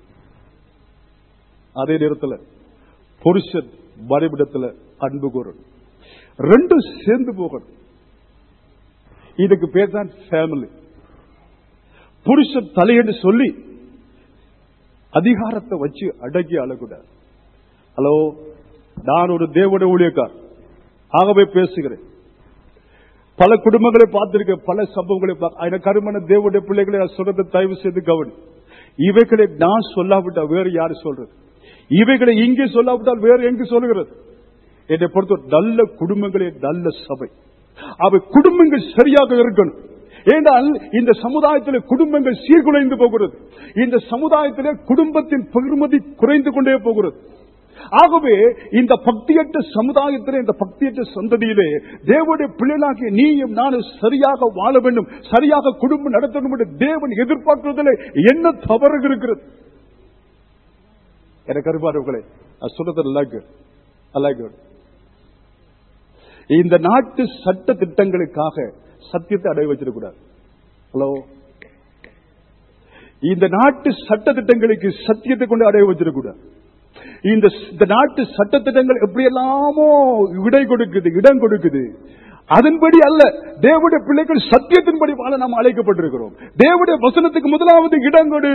அதே நேரத்தில் புருஷன் மனைவிடத்தில் அன்பு கூறணும் ரெண்டும் சேர்ந்து போகணும் இதுக்கு பேர் தான் ஃபேமிலி புருஷன் தலையென்று சொல்லி அதிகாரத்தை வச்சு அடக்கி அழக்கூடாது ஹலோ நான் ஒரு தேவனுடைய ஊழியக்கார் ஆகவே பேசுகிறேன் பல குடும்பங்களை பார்த்திருக்கேன் பல சம்பவங்களை பார்க்க எனக்கு அருமான தேவனுடைய பிள்ளைகளை நான் சொல்றதை தயவு செய்து கவனி இவைகளை நான் சொல்லாவிட்டால் வேறு யாரு சொல்றது இவைகளை இங்கே சொல்லாவிட்டால் வேறு எங்கு சொல்லுகிறது என்னை பொறுத்த நல்ல குடும்பங்களே நல்ல சபை அவை குடும்பங்கள் சரியாக இருக்கணும் ஏனால் இந்த சமுதாயத்தில் குடும்பங்கள் சீர்குலைந்து போகிறது இந்த சமுதாயத்திலே குடும்பத்தின் பெருமதி குறைந்து கொண்டே போகிறது ஆகவே இந்த பக்தியற்ற சமுதாயத்திலே இந்த பக்தியற்ற சந்ததியிலே தேவனுடைய பிள்ளைகளாகிய நீயும் நானும் சரியாக வாழ வேண்டும் சரியாக குடும்பம் நடத்தணும் என்று தேவன் எதிர்பார்க்கிறதுல என்ன தவறு இருக்கிறது எனக்கு அருமானவர்களே நான் சொல்றது அல்லாக்கு அல்லாக்கு இந்த நாட்டு சட்ட திட்டங்களுக்காக சத்தியத்தை அடைய வச்சிடக்கூடாது ஹலோ இந்த நாட்டு சட்ட திட்டங்களுக்கு சத்தியத்தை கொண்டு அடைய வச்சிடக்கூடாது இந்த இந்த நாட்டு சட்ட திட்டங்கள் எப்படி எல்லாமோ இடை கொடுக்குது இடம் கொடுக்குது அதன்படி அல்ல தேவனுடைய பிள்ளைகள் சத்தியத்தின்படி வாழ நாம் அழைக்கப்பட்டிருக்கிறோம் தேவனுடைய வசனத்துக்கு முதலாவது இடம் கொடு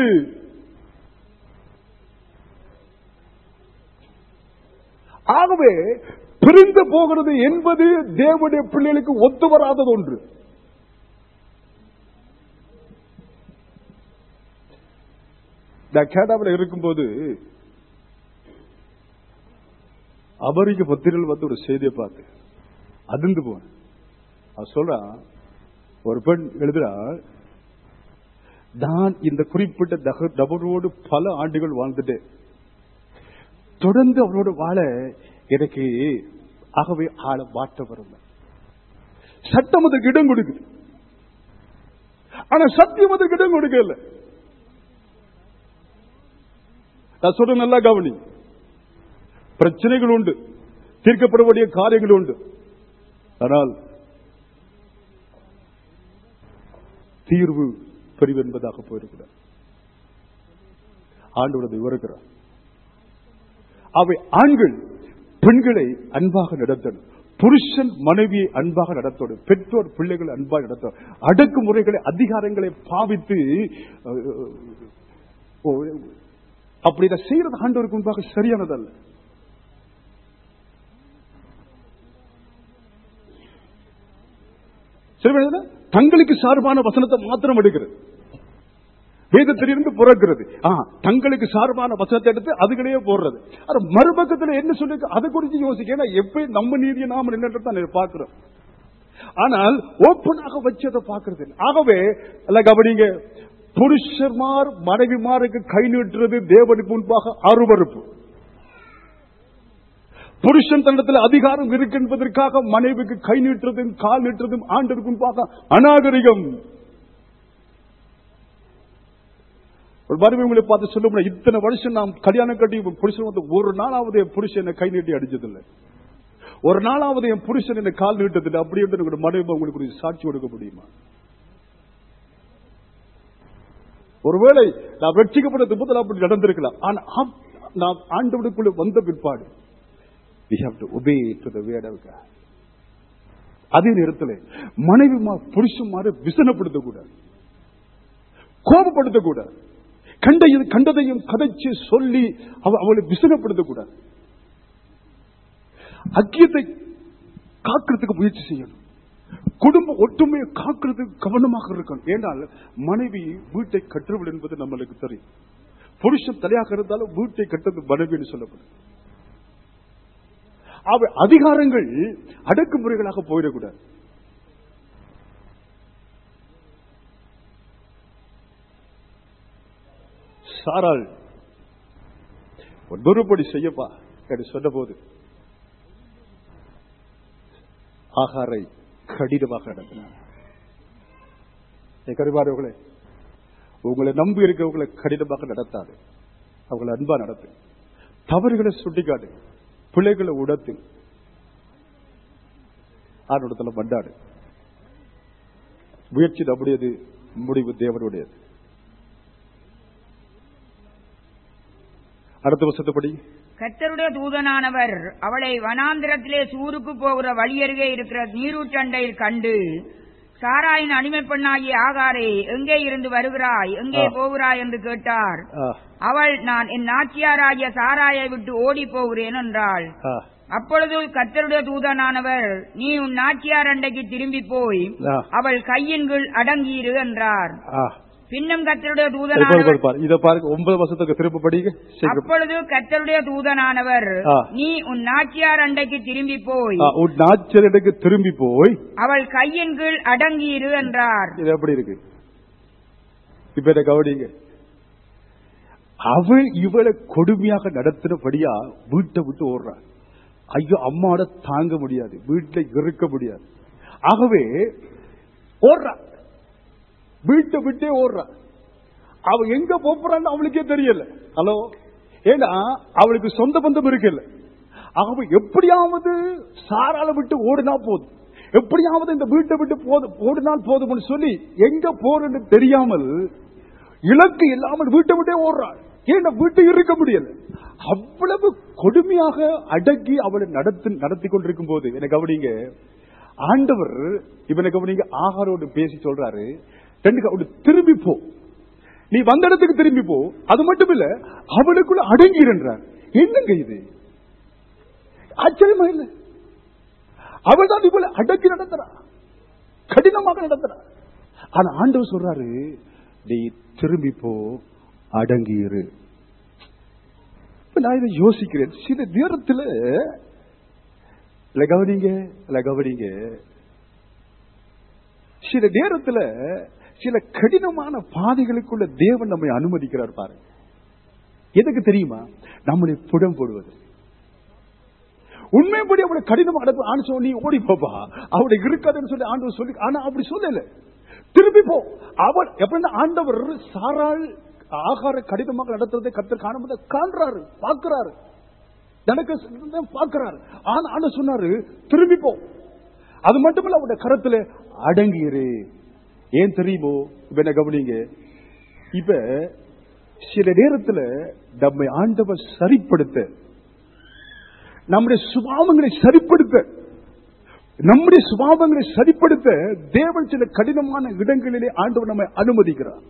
ஆகவே பிரிந்து போகிறது என்பது தேவனுடைய பிள்ளைகளுக்கு ஒத்து வராதது ஒன்று நான் கேடாவில் இருக்கும்போது அமெரிக்க பத்திரிகையில் வந்து ஒரு செய்தியை பார்த்து அதிர்ந்து போனேன் அவன் சொல்றான் ஒரு பெண் எழுதுறாள் நான் இந்த குறிப்பிட்ட தக- நபரோடு பல ஆண்டுகள் வாழ்ந்துட்டேன் தொடர்ந்து அவரோடு வாழ எனக்கு ஆகவே ஆள மாற்ற வரல சட்டம் அதற்கு இடம் கொடுக்குது ஆனா சத்தியம் அதற்கு இடம் கொடுக்கல நான் சொல்ற நல்லா கவனி பிரச்சனைகள் உண்டு தீர்க்கப்பட வேண்டிய காரியங்கள் உண்டு ஆனால் தீர்வு பெரிவு என்பதாக போயிருக்கிறார் ஆண்டோட விவரிக்கிறார் அவை ஆண்கள் பெண்களை அன்பாக நடத்தணும் புருஷன் மனைவியை அன்பாக நடத்தணும் பெற்றோர் பிள்ளைகளை அன்பாக நடத்தணும் அடக்குமுறைகளை அதிகாரங்களை பாவித்து அஹ், ஓ, அப்படி இதை செய்யறது ஆண்டவருக்கு முன்பாக சரியானதல்ல சிறுவயதுல தங்களுக்கு சார்பான வசனத்தை மாத்திரம் எடுக்கிறது வேதத்திலிருந்து பிறக்கிறது ஆ, தங்களுக்கு சார்பான வசனத்தை எடுத்து அதுகளையே போடுறது ஆனா மறுபக்கத்துல என்ன சொல்லி அதை குறித்து யோசிக்க ஏன்னா எப்படி நம்ம நீதியை நாம நின்று பார்க்கிறோம் ஆனால் ஓப்பனாக வச்சதை பார்க்கறது இல்லை. ஆகவே எல்லாம் கவனிங்க புருஷர்மார் மனைவிமாருக்கு கை நீட்டுறது தேவனுக்கு முன்பாக அருவறுப்பு புருஷன் தன்னத்தில் அதிகாரம் இருக்கு என்பதற்காக மனைவிக்கு கை நீட்டுறதும் கால் நீட்டுறதும் ஆண்டதுக்கு முன்பாக அநாகரிகம் ஒரு மறுபடியும் உங்களை பார்த்து சொல்ல முடியும் இத்தனை வருஷம் நாம் கல்யாணம் கட்டி புருஷன் வந்து ஒரு நாளாவது என் புருஷன் என்னை கை நீட்டி அடிச்சதில்லை ஒரு நாளாவது என் புருஷன் என்னை கால் நீட்டதில்லை அப்படி என்று உங்களுடைய மனைவி உங்களுக்கு ஒரு சாட்சி கொடுக்க முடியுமா ஒருவேளை நான் வெற்றிக்கப்பட்டது முதல் அப்படி நடந்திருக்கலாம் ஆனா ஆம், நாம் ஆண்டவனுக்குள்ள வந்த பிற்பாடு we have to obey to the word of God. அதே நேரத்தில் மனைவி புருஷன் விசனப்படுத்தக்கூடாது கோபப்படுத்தக்கூடாது கண்டையும் கண்டதையும் கதைச்சு சொல்லி அவ- அவளை விசனப்படுத்தக்கூடாது அக்கியத்தை காக்கிறதுக்கு முயற்சி செய்யணும் குடும்ப ஒற்றுமையை காக்கிறதுக்கு கவனமாக இருக்கணும் ஏனால் மனைவி வீட்டை கற்றுவிடு என்பது நம்மளுக்கு தெரியும் புருஷன் தலையாக இருந்தாலும் வீட்டை கட்டுறது மனைவின்னு சொல்லப்படும் அவை அதிகாரங்கள் அடக்குமுறைகளாக போயிடக்கூடாது சாராள் ஒன்பொருபடி செய்யப்பா என்று சொன்னபோது ஆகாரை கடினமாக நடத்தினார் கருவாரவர்களே உங்களை நம்பி இருக்கவங்களை கடினமாக நடத்தாது அவங்களை அன்பா நடத்து தவறுகளை சுட்டிக்காட்டு பிள்ளைகளை உடத்து ஆண்டோடத்துல மண்டாடு முயற்சி நம்முடையது முடிவு தேவனுடையது அடுத்த வருஷத்துப்படி கர்த்தருடைய தூதனானவர் அவளை வனாந்திரத்திலே சூருக்கு போகிற வழியருகே இருக்கிற நீரூற்றண்டையில் கண்டு சாராயின் அடிமை பெண்ணாகிய ஆகாரே எங்கே இருந்து வருகிறாய் எங்கே ஆ. போகிறாய் என்று கேட்டார் ஆ, அவள் நான் என் நாச்சியாராகிய சாராயை விட்டு ஓடி போகிறேன் என்றாள் ஆ, அப்பொழுது கர்த்தருடைய தூதனானவர் நீ உன் நாச்சியார் அண்டைக்கு திரும்பி போய் ஆ, அவள் கையின் கீழ் அடங்கியிரு என்றார் ஆ. பின்னும் கர்த்தருடைய பாரு, தூதனானவர் பாரு, பாரு. இத பாருங்க ஒன்பது வருஷத்துக்கு திரும்ப படிங்க சீக்கிரம். அப்பொழுது கர்த்தருடைய தூதனானவர் ஆ. நீ உன் நாச்சியார் அண்டைக்கு திரும்பி போய் ஆ, உன் நாச்சரனுக்கு திரும்பி போய் அவள் கையின் கீழ் அடங்கியிரு என்றார் இது எப்படி இருக்கு இப்ப என்ன கவனிங்க அவள் இவளை கொடுமையாக நடத்தினபடியா வீட்டை விட்டு ஓடுறான் ஐயோ அம்மாவோட தாங்க முடியாது வீட்டுல இருக்க முடியாது ஆகவே ஓடுறா வீட்டை விட்டே ஓடுறா அவ எங்க போறான்னு அவளுக்கே தெரியல ஹலோ ஏன்னா அவளுக்கு சொந்த பந்தம் இருக்குல்ல ஆகவே எப்படியாவது சாரால விட்டு ஓடினா போதும் எப்படியாவது இந்த வீட்டை விட்டு போதும் ஓடினால் போதும்னு சொல்லி எங்க போறன்னு தெரியாமல் இலக்கு இல்லாமல் வீட்டை விட்டே ஓடுறாள் ஏன்னா வீட்டை இருக்க முடியல அவ்வளவு கொடுமையாக அடக்கி அவளை நடத்தி நடத்தி கொண்டிருக்கும் போது என்ன கவனிங்க ஆண்டவர் இவனை கவனிங்க ஆகாரோடு பேசி சொல்றாரு ரெண்டு அவடு திரும்பி போ நீ வந்த இடத்துக்கு திரும்பி போ அது மட்டும் இல்ல அவளுக்குள்ள அடங்கி என்றார் என்னங்க இது ஆச்சரியமா இல்ல அவள் தான் இவளை அடக்கி நடத்துறா கடினமாக நடத்துறா ஆனா ஆண்டவர் சொல்றாரு நீ திரும்பி போ அடங்கியிரு இப்ப நான் இதை யோசிக்கிறேன் சில நேரத்துல இல்ல கவனிங்க இல்ல கவனிங்க சில நேரத்துல சில கடினமான பாதைகளுக்குள்ள தேவன் நம்மை அனுமதிக்கிறார் பாருங்க எதுக்கு தெரியுமா நம்மளை புடம் போடுவது உண்மைப்படி அவளை கடினமா நடப்பு ஆண்டு சொல்லி ஓடி போப்பா அவளை இருக்காதுன்னு சொல்லி ஆண்டவர் சொல்லி ஆனா அப்படி சொல்லல திரும்பி போ அவள் எப்படின்னா ஆண்டவர் சாராள் ஆகார கடினமாக நடத்துறதை கத்தர் காணும்போது காண்றாரு பார்க்கிறாரு நடக்க பார்க்கிறாரு ஆனா ஆண்டு சொன்னாரு திரும்பி போ அது மட்டுமல்ல அவருடைய கரத்துல அடங்கிரு ஏன் தெரியுமோ இப்ப என்ன கவனிங்க இப்ப சில நேரத்துல நம்மை ஆண்டவர் சரிப்படுத்த நம்முடைய சுபாவங்களை சரிப்படுத்த நம்முடைய சுபாவங்களை சரிப்படுத்த தேவன் சில கடினமான இடங்களிலே ஆண்டவர் நம்மை அனுமதிக்கிறார்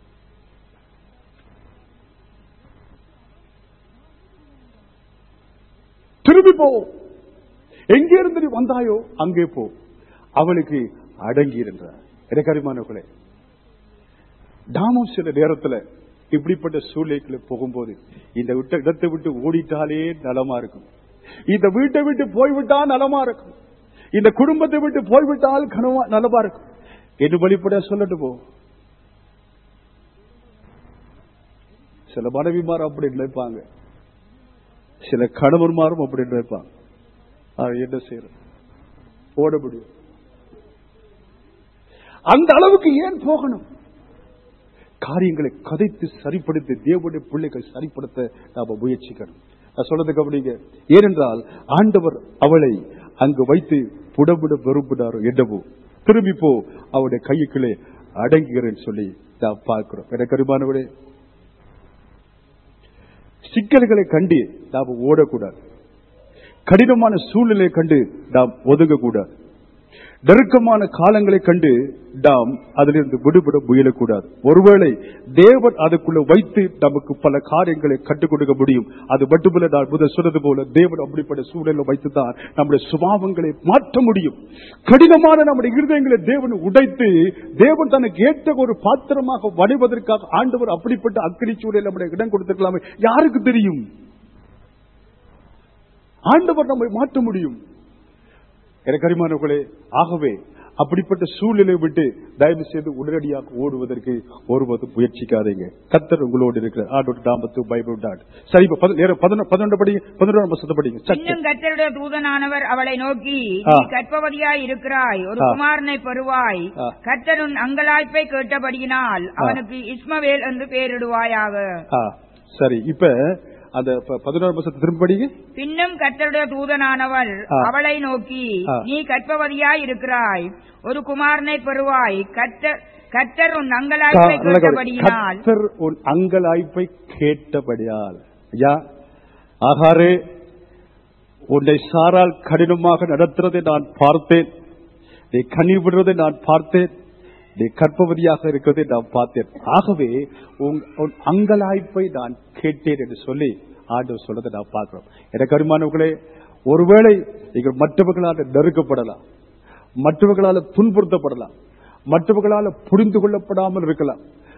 திரும்பி போ எங்கே இருந்து நீ வந்தாயோ அங்கே போ அவளுக்கு அடங்கி இருந்தார் எனக்கு அறிமானவர்களே நாமும் சில நேரத்துல இப்படிப்பட்ட சூழ்நிலைக்குள்ள போகும்போது இந்த விட்ட இடத்தை விட்டு ஓடிட்டாலே நலமா இருக்கும் இந்த வீட்டை விட்டு போய்விட்டா நலமா இருக்கும் இந்த குடும்பத்தை விட்டு போய்விட்டால் கனவா நலமா இருக்கும் என்று வழிபட சொல்லட்டு போ சில மனைவிமார் அப்படி நினைப்பாங்க சில கணவன்மாரும் அப்படி நினைப்பாங்க அது என்ன செய்யறது ஓட முடியும் அந்த அளவுக்கு ஏன் போகணும் காரியங்களை கதைத்து சரிப்படுத்தி தேவனுடைய பிள்ளைகள் சரிப்படுத்த நாம முயற்சிக்கணும் நான் சொல்றது கவனிங்க ஏனென்றால் ஆண்டவர் அவளை அங்கு வைத்து புடபுட வெறுப்பினாரோ என்னவோ திரும்பி போ அவருடைய கையுக்குள்ளே அடங்குகிறேன்னு சொல்லி நான் பார்க்கிறோம் எனக்கு அருமானவளே சிக்கல்களை கண்டு நாம் ஓடக்கூடாது கடினமான சூழ்நிலையை கண்டு நாம் ஒதுங்கக்கூடாது நெருக்கமான காலங்களை கண்டு நாம் அதிலிருந்து விடுபட முயலக்கூடாது ஒருவேளை தேவன் அதுக்குள்ள வைத்து நமக்கு பல காரியங்களை கற்றுக் கொடுக்க முடியும் அது மட்டுமல்ல நான் முதல் சொன்னது போல தேவன் அப்படிப்பட்ட சூழலை வைத்துதான் நம்முடைய சுபாவங்களை மாற்ற முடியும் கடினமான நம்முடைய இருதயங்களை தேவன் உடைத்து தேவன் தனக்கு ஏற்ற ஒரு பாத்திரமாக வணிவதற்காக ஆண்டவர் அப்படிப்பட்ட அக்கினி சூழல் நம்முடைய இடம் கொடுத்திருக்கலாமே யாருக்கு தெரியும் ஆண்டவர் நம்மை மாற்ற முடியும் எனக்கு அரிமானவர்களே ஆகவே அப்படிப்பட்ட சூழ்நிலை விட்டு தயவு செய்து உடனடியாக ஓடுவதற்கு ஒருவரும் முயற்சிக்காதீங்க கத்தர் உங்களோடு இருக்கிற ஆண்டோட டாம்பத்து பைபிள் டாட் சரி இப்ப பதி- நேரம் பதினொ- பதினொன்று படிங்க பதினொன்றாம் வருஷத்தை படிங்க சட்டு. இன்னும் கர்த்தருடைய தூதனானவர் அவளை நோக்கி ஆ. நீ கற்பவதியாய் இருக்கிறாய் ஒரு ஆ. குமாரனை பெறுவாய் ஆ. கர்த்தருன் அங்கலாய்ப்பை கேட்டபடியினால் அவனுக்கு இஸ்மவேல் என்று பெயரிடுவாயாக ஆ, சரி இப்ப அந்த ப- பதினோரு வருஷத்தை திரும்ப படிங்க பின்னும் கர்த்தருடைய தூதனானவர் ஆ. அவளை நோக்கி ஆ. நீ கற்பவதியாய் இருக்கிறாய் ஒரு குமாரனை பெறுவாய் கர்த்தர் கர்த்தர் உன் அங்கலாய்ப்பை கா- நல்ல கவனி. கேட்டபடியினால் கர்த்தர் உன் அங்கலாய்ப்பை கேட்டபடியால் ஐயா ஆகாரே உன்னை சாரால் கடினமாக நடத்துறதை நான் பார்த்தேன் நீ கண்ணீர் விடுறதை நான் பார்த்தேன் நீ கற்பவதியாக இருக்கிறதை நான் பார்த்தேன் ஆகவே உன் உன் அங்கலாய்ப்பை நான் கேட்டேன் என்று சொல்லி ஆண்டவர் சொல்றதை நான் பார்க்கிறோம் எனக்கு அருமானவர்களே ஒருவேளை நீங்கள் மற்றவர்களால் நெருக்கப்படலாம் மற்றவர்களால் துன்புறுத்தப்படலாம் மற்றவர்களால் புரிந்து கொள்ளப்படாமல் இருக்கலாம்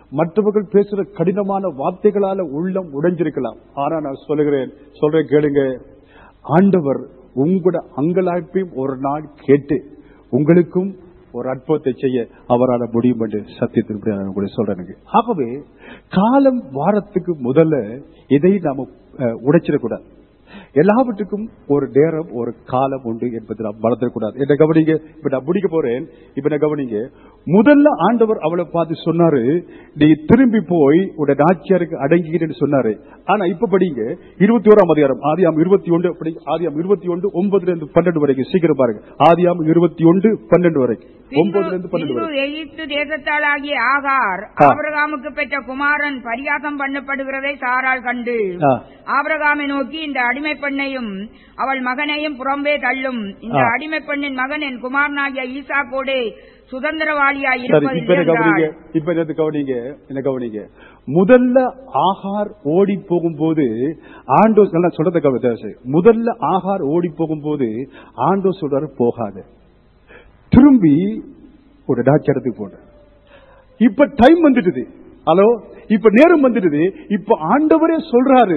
மற்றவர்கள் பேசுற கடினமான வார்த்தைகளால உள்ளம் உடைஞ்சிருக்கலாம் ஆனா நான் சொல்லுகிறேன் சொல்றேன் கேளுங்க ஆண்டவர் உங்களோட அங்கலாய்ப்பையும் ஒரு நாள் கேட்டு உங்களுக்கும் ஒரு அற்புதத்தை செய்ய அவரால் முடியும் என்று சத்தியத்தின்படி நான் உங்களுக்கு சொல்றேன் ஆகவே காலம் வாரத்துக்கு முதல்ல இதை நாம அஹ், உடைச்சிடக்கூடாது எல்லாவற்றுக்கும் ஒரு நேரம் ஒரு காலம் உண்டு என்பதை நாம் மறந்துடக்கூடாது என்ன கவனிங்க இப்ப நான் முடிக்க போறேன் இப்ப நான் கவனிங்க முதல்ல ஆண்டவர் அவளை பார்த்து சொன்னாரு நீ திரும்பி போய் உடைய நாச்சியாருக்கு அடங்கிக்கிறேன்னு சொன்னாரு ஆனா இப்ப படிங்க இருபத்தி ஓராம் அதிகாரம் ஆதியாம் இருபத்தி ஒன்று படி ஆதியாம் இருபத்தி ஒன்று ஒன்பதுல இருந்து பன்னெண்டு வரைக்கும் சீக்கிரம் பாருங்க ஆதியாம் இருபத்தி ஒன்று பன்னெண்டு வரைக்கும் ஒன்பதுல இருந்து பன்னெண்டு பின்பு வரைக்கும் எகிப்து தேசத்தாளாகிய ஆகார் ஆ. ஆபிரகாமுக்கு பெற்ற குமாரன் பரியாசம் பண்ணப்படுகிறதை சாராள் கண்டு ஆ. ஆபிரகாமை நோக்கி இந்த அடிமை பெண்ணையும் அவள் மகனையும் புறம்பே தள்ளும் இந்த ஆ. அடிமை பெண்ணின் மகன் என் குமாரனாகிய ஈசாக்கோடே சுதந்திரவாளியா சரி இப்ப என்ன இருப்பதில்லை கவனிங்க என்றாள். இப்ப என்ன கவனிங்க என்ன கவனிங்க முதல்ல ஆகார் ஓடி போகும்போது ஆண்டோ நல்லா சொல்றத கவனிச்சு முதல்ல ஆகார் ஓடி போகும்போது ஆண்டோ சொல்றாரு போகாத திரும்பி ஒரு டாச்சரத்துக்கு போன இப்ப டைம் வந்துடுது ஹலோ இப்ப நேரம் வந்துடுது இப்ப ஆண்டவரே சொல்றாரு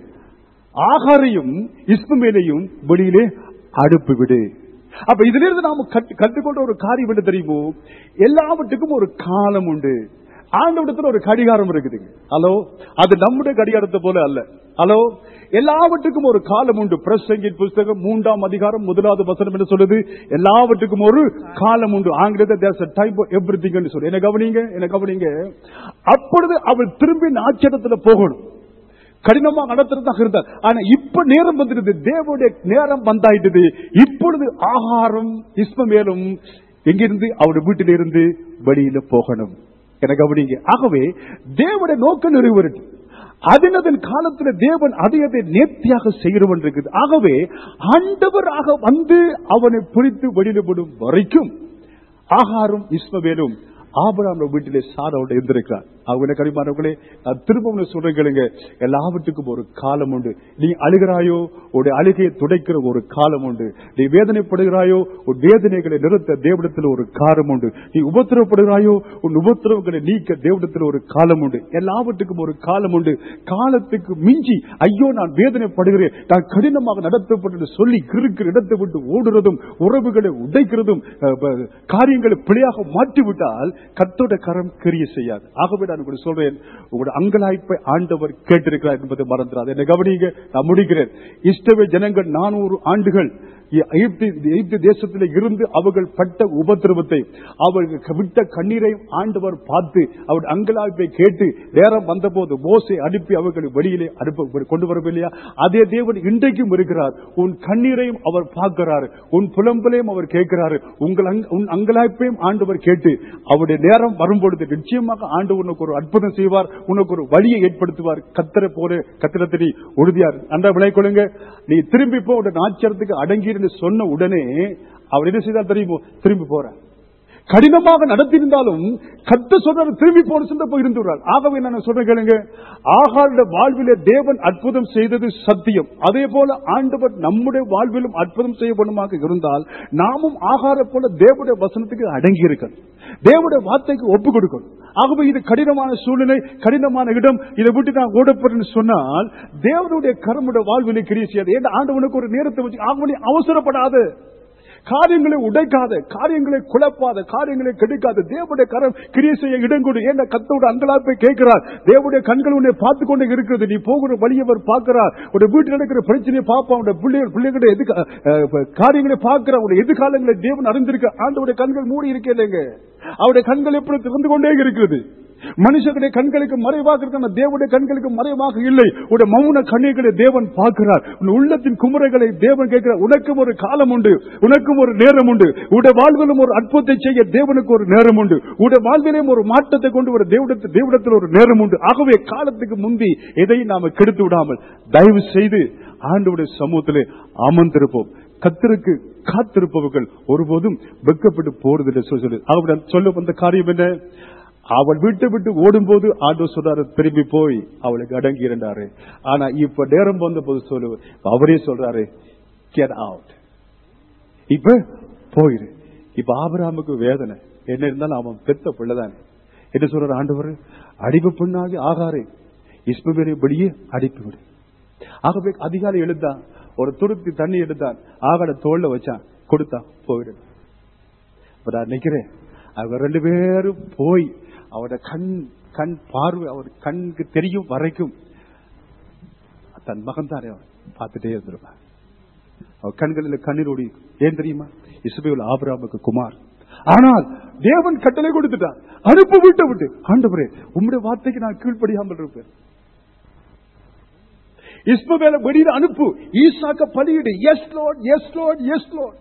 ஆகாரையும் இஸ்மவேலையும் வெளியிலே அனுப்பி விடு அப்ப இதுல இருந்து நாம கற்று- கற்றுக்கொண்ட ஒரு காரியம் என்ன தெரியுமோ எல்லாவற்றுக்கும் ஒரு காலம் உண்டு ஆண்டவடத்துல ஒரு கடிகாரம் இருக்குதுங்க ஹலோ அது நம்முடைய கடிகாரத்தை போல அல்ல ஹலோ எல்லாவற்றுக்கும் ஒரு காலம் உண்டு பிரசங்கின் புஸ்தகம் மூன்றாம் அதிகாரம் முதலாவது வசனம் என்ன சொல்லுது எல்லாவற்றுக்கும் ஒரு காலம் உண்டு ஆங்கிலத்தில் there's a time for everything ன்னு சொல்லு என்ன கவனிங்க என்ன கவனிங்க அப்பொழுது அவள் திரும்பி ஆச்சரியத்துல போகணும் கடினமா நடத்துறதாக இருந்தார் ஆனா இப்ப நேரம் வந்துடுது தேவனுடைய நேரம் வந்தாயிட்டது இப்பொழுது ஆகாரம் இஸ்மமேலும் எங்கிருந்து அவருடைய வீட்டிலிருந்து வெளியில போகணும் என கவனிங்க ஆகவே தேவனுடைய நோக்கம் நிறைவேறட்டும் அதனதன் காலத்துல தேவன் அதை அதை நேர்த்தியாக செய்கிறவன் இருக்குது ஆகவே ஆண்டவராக வந்து அவனை பிடித்து வெளியில விடும் வரைக்கும் ஆகாரும் இஸ்மவேலும் ஆபராம் வீட்டிலே சாரோடு இருந்திருக்கிறார் அவங்க கரிமானவர்களே நான் திரும்பவும் சொல்றேன் கேளுங்க எல்லாவற்றுக்கும் ஒரு காலம் உண்டு நீ அழுகிறாயோ உடைய அழுகையை துடைக்கிற ஒரு காலம் உண்டு நீ வேதனைப்படுகிறாயோ உன் வேதனைகளை நிறுத்த தேவடத்தில் ஒரு காலம் உண்டு நீ உபத்திரப்படுகிறாயோ உன் உபத்திரவங்களை நீக்க தேவடத்தில் ஒரு காலம் உண்டு எல்லாவற்றுக்கும் ஒரு காலம் உண்டு காலத்துக்கு மிஞ்சி ஐயோ நான் வேதனைப்படுகிறேன் நான் கடினமாக நடத்தப்பட்டு சொல்லி கிறுக்கிற இடத்தை விட்டு ஓடுறதும் உறவுகளை உடைக்கிறதும் அஹ், ப- காரியங்களை பிழையாக மாற்றிவிட்டால் கத்தோட கரம் கிரிய செய்யாது ஆகவே நான் உங்களுக்கு சொல்றேன் உங்களுடைய அங்கலாய்ப்பை ஆண்டவர் கேட்டிருக்கிறார் என்பதை மறந்துடாது என்ன கவனிங்க நான் முடிக்கிறேன் இஷ்டவே ஜனங்கள் நானூறு ஆண்டுகள் எகிப்து எகிப்து தேசத்தில் இருந்து அவர்கள் பட்ட உபத்திரவத்தை அவர்கள் விட்ட கண்ணீரை ஆண்டவர் பார்த்து அவர் அங்கலாய்ப்பை கேட்டு நேரம் வந்தபோது மோசை அனுப்பி அவர்களை வெளியிலே அனுப்ப கொண்டு வரவில்லையா அதே தேவன் இன்றைக்கும் இருக்கிறார் உன் கண்ணீரையும் அவர் பார்க்கிறார் உன் புலம்பலையும் அவர் கேட்கிறாரு உங்கள் அங்க- உன் அங்கலாய்ப்பையும் ஆண்டவர் கேட்டு அவருடைய நேரம் வரும்பொழுது நிச்சயமாக ஆண்டவர் உனக்கு ஒரு அற்புதம் செய்வார் உனக்கு ஒரு வழியை ஏற்படுத்துவார் கத்தரை போல கத்திரத்திரி உறுதியார் அந்த விளை கொள்ளுங்க நீ திரும்பி போ உன் ஆச்சரியத்துக்கு அடங்கி சொன்ன உடனே அவர் என்ன செய்தால் தெரியுமோ திரும்பி போற கடினமாக நடத்தியிருந்தாலும் கத்த சொல்றாரு திரும்பி போன சொல்ல போய் இருந்தார் ஆகவே நான் சொல்றேன் கேளுங்க ஆகாருடைய வாழ்விலே தேவன் அற்புதம் செய்தது சத்தியம் அதே போல ஆண்டவர் நம்முடைய வாழ்விலும் அற்புதம் செய்யப்படுமாக இருந்தால் நாமும் ஆகார போல தேவனுடைய வசனத்துக்கு அடங்கி இருக்கணும் தேவனுடைய வார்த்தைக்கு ஒப்பு கொடுக்கணும் ஆகவே இது கடினமான சூழ்நிலை கடினமான இடம் இதை விட்டு நான் ஓடப்படுறேன்னு சொன்னால் தேவனுடைய கரமுடைய வாழ்விலை கிரியை செய்யாது ஏன்னா ஆண்டவனுக்கு ஒரு நேரத்தை வச்சு ஆகவே நீ அவசரப்படாது காரியங்களை உடைக்காத காரியங்களை குழப்பாத காரியங்களை கெடுக்காத தேவனுடைய கரம் கிரியை செய்ய இடம் கொடு ஏன்னா கத்தோட அங்கலாப்பை கேட்கிறார் தேவனுடைய கண்கள் உன்னை பார்த்து கொண்டே இருக்கிறது நீ போகிற வழியவர் பார்க்கிறார் உடைய வீட்டில் நடக்கிற பிரச்சனையை பார்ப்பான் உடைய பிள்ளைகள் பிள்ளைகளுடைய எது காரியங்களை பார்க்கிறார் உடைய எதிர்காலங்களை தேவன் அறிந்திருக்க ஆண்டவுடைய கண்கள் மூடி இருக்கலைங்க அவருடைய கண்கள் எப்படி திறந்து கொண்டே இருக்கிறது மனுஷனுடைய கண்களுக்கு மறைவாக இருக்கான தேவனுடைய கண்களுக்கு மறைவாக இல்லை உடைய மௌன கண்ணீர்களை தேவன் பார்க்கிறார் உன் உள்ளத்தின் குமுறைகளை தேவன் கேட்கிறார் உனக்கும் ஒரு காலம் உண்டு உனக்கும் ஒரு நேரம் உண்டு உடைய வாழ்விலும் ஒரு அற்புதத்தை செய்ய தேவனுக்கு ஒரு நேரம் உண்டு உடைய வாழ்விலும் ஒரு மாற்றத்தை கொண்டு வர தேவடத்தில் தேவடத்தில் ஒரு நேரம் உண்டு ஆகவே காலத்துக்கு முந்தி எதையும் நாம கெடுத்து விடாமல் தயவு செய்து ஆண்டவுடைய சமூகத்திலே அமர்ந்திருப்போம் கத்தருக்கு காத்திருப்பவர்கள் ஒருபோதும் வெக்கப்பட்டு போறதில்லை சொல்லி சொல்லு ஆகவே நான் சொல்ல வந்த காரியம் என்ன அவள் வீட்டை விட்டு ஓடும்போது ஆண்டோ சொல்றாரு திரும்பி போய் அவளுக்கு அடங்கி இருந்தாரு ஆனா இப்ப நேரம் வந்த போது சொல்லு அவரே சொல்றாரு get out இப்ப போயிரு இப்ப ஆபிரகாமுக்கு வேதனை என்ன இருந்தாலும் அவன் பெத்த பிள்ளைதானே என்ன சொல்ற ஆண்டவர் அடிப்பு பெண்ணாகி ஆகாரே இஸ்மவேலை வெளியே அடிப்பு விடு ஆகவே அதிகாலை எழுந்தான் ஒரு துருத்தி தண்ணி எடுத்தான் ஆகாட தோல்ல வச்சான் கொடுத்தான் போயிடு இப்ப நான் நிக்கிறேன் அவங்க ரெண்டு பேரும் போய் அவரோட கண் கண் பார்வை அவர் கண்ணுக்கு தெரியும் வரைக்கும் தன் மகன் தானே அவன் பார்த்துட்டே இருந்திருப்பான் அவர் கண்களில் கண்ணீர் ஓடி ஏன் தெரியுமா இசுபேல் ஆபிராமுக்கு குமார் ஆனால் தேவன் கட்டளை கொடுத்துட்டான் அனுப்பு விட்டு விட்டு ஆண்டவரே உம்முடைய வார்த்தைக்கு நான் கீழ்ப்படியாமல் இருப்பேன் இஸ்மவேல வெளியில அனுப்பு ஈசாக்க பலியிடு yes Lord yes Lord yes Lord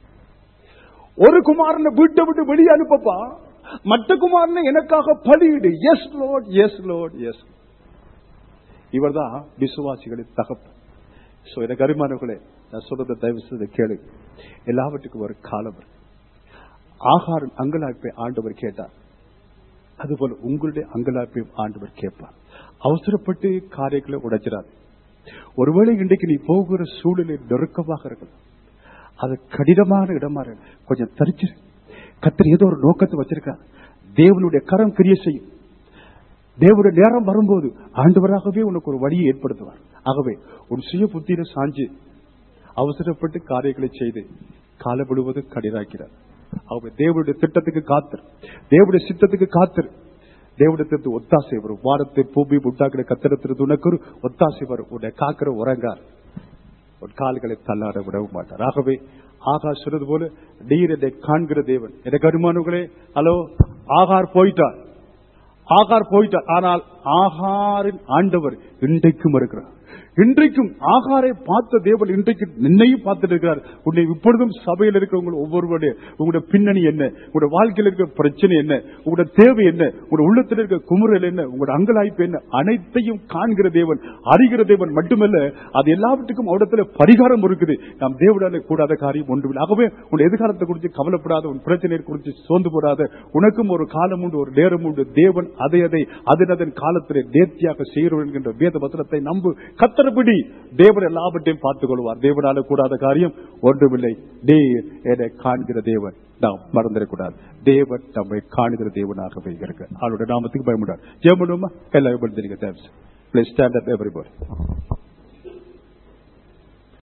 ஒரு குமாரனை வீட்டை விட்டு வெளியே அனுப்பப்பா மற்ற குமாரனை எனக்காக பலியிடு yes Lord yes Lord yes இவர்தான் விசுவாசிகளின் தகப்பு சோ எனக்கு அருமானவர்களே நான் சொல்றதை தயவு செய்து கேளு எல்லாவற்றுக்கும் ஒரு காலம் இருக்கு. ஆகாரின் அங்கலாய்ப்பை ஆண்டவர் கேட்டார் அதுபோல உங்களுடைய அங்கலாய்ப்பையும் ஆண்டவர் கேட்பார் அவசரப்பட்டு காரியங்களை உடைச்சிடாது ஒருவேளை இன்றைக்கு நீ போகிற சூழ்நிலை நெருக்கமாக இருக்கலாம் அது கடினமான இடமா இருக்கு. கொஞ்சம் தரிச்சிரு கத்தர் ஏதோ ஒரு நோக்கத்தை வச்சிருக்கார் தேவனுடைய கரம் கிரிய செய்யும் தேவனுடைய நேரம் வரும்போது ஆண்டவராகவே உனக்கு ஒரு வழியை ஏற்படுத்துவார் ஆகவே உன் சுய புத்தியில சாஞ்சு அவசரப்பட்டு காரியங்களை செய்து காலம் முழுவதும் கடிதாக்கிறார் ஆகவே தேவனுடைய திட்டத்துக்கு காத்தர் தேவனுடைய சித்தத்துக்கு காத்தர் தேவனிடத்திற்கு ஒத்தாசை வரும் வானத்தை பூமி உண்டாக்கிற கத்திரத்திற்கு உனக்கு ஒரு ஒத்தாசை வரும் உன்னை காக்கிற உறங்கார் உன் கால்களை தள்ளாட விடவும் மாட்டார் ஆகவே ஆகார் சொன்னது போல நீர் என்னை காண்கிற தேவன் எனக்கு அனுமானங்களே ஹலோ ஆகார் போயிட்டார் ஆகார் போயிட்டார் ஆனால் ஆகாரின் ஆண்டவர் இன்றைக்கும் இருக்கிறார் இன்றைக்கும் ஆகாரை பார்த்த தேவன் இன்றைக்கு நின்னையும் பார்த்துட்டு இருக்கிறார் உன்னை இப்பொழுதும் சபையில் இருக்கிறவங்க ஒவ்வொருவருடைய உங்களுடைய பின்னணி என்ன உங்களுடைய வாழ்க்கையில் இருக்கிற பிரச்சனை என்ன உங்களுடைய தேவை என்ன உங்களுடைய உள்ளத்தில் இருக்கிற குமுறல் என்ன உங்களுடைய அங்கலாய்ப்பு என்ன அனைத்தையும் காண்கிற தேவன் அறிகிற தேவன் மட்டுமல்ல அது எல்லாவற்றுக்கும் அவரிடத்துல பரிகாரம் இருக்குது நாம் தேவனால கூடாத காரியம் ஒன்றுமில்லை ஆகவே உன் எதிர்காலத்தை குறித்து கவலைப்படாத உன் பிரச்சனையை குறித்து சோர்ந்து போடாத உனக்கும் ஒரு காலம் உண்டு ஒரு நேரம் உண்டு தேவன் அதை அதை அதன் அதன் காலத்திலே நேர்த்தியாக செய்கிறோம் என்கின்ற வேத வசனத்தை நம்பு கத்தரபடி தேவன் எல்லாவற்றையும் பார்த்துக் கொள்வார் தேவனால கூடாத காரியம் ஒன்றுமில்லை டே என காண்கிற தேவன் நாம் மறந்துடக்கூடாது தேவன் நம்மை காணுகிற தேவனாகவே இருக்கு அவருடைய நாமத்துக்கு பயமுடார் ஜெயமனுமா எல்லாரும் thanks please stand up everybody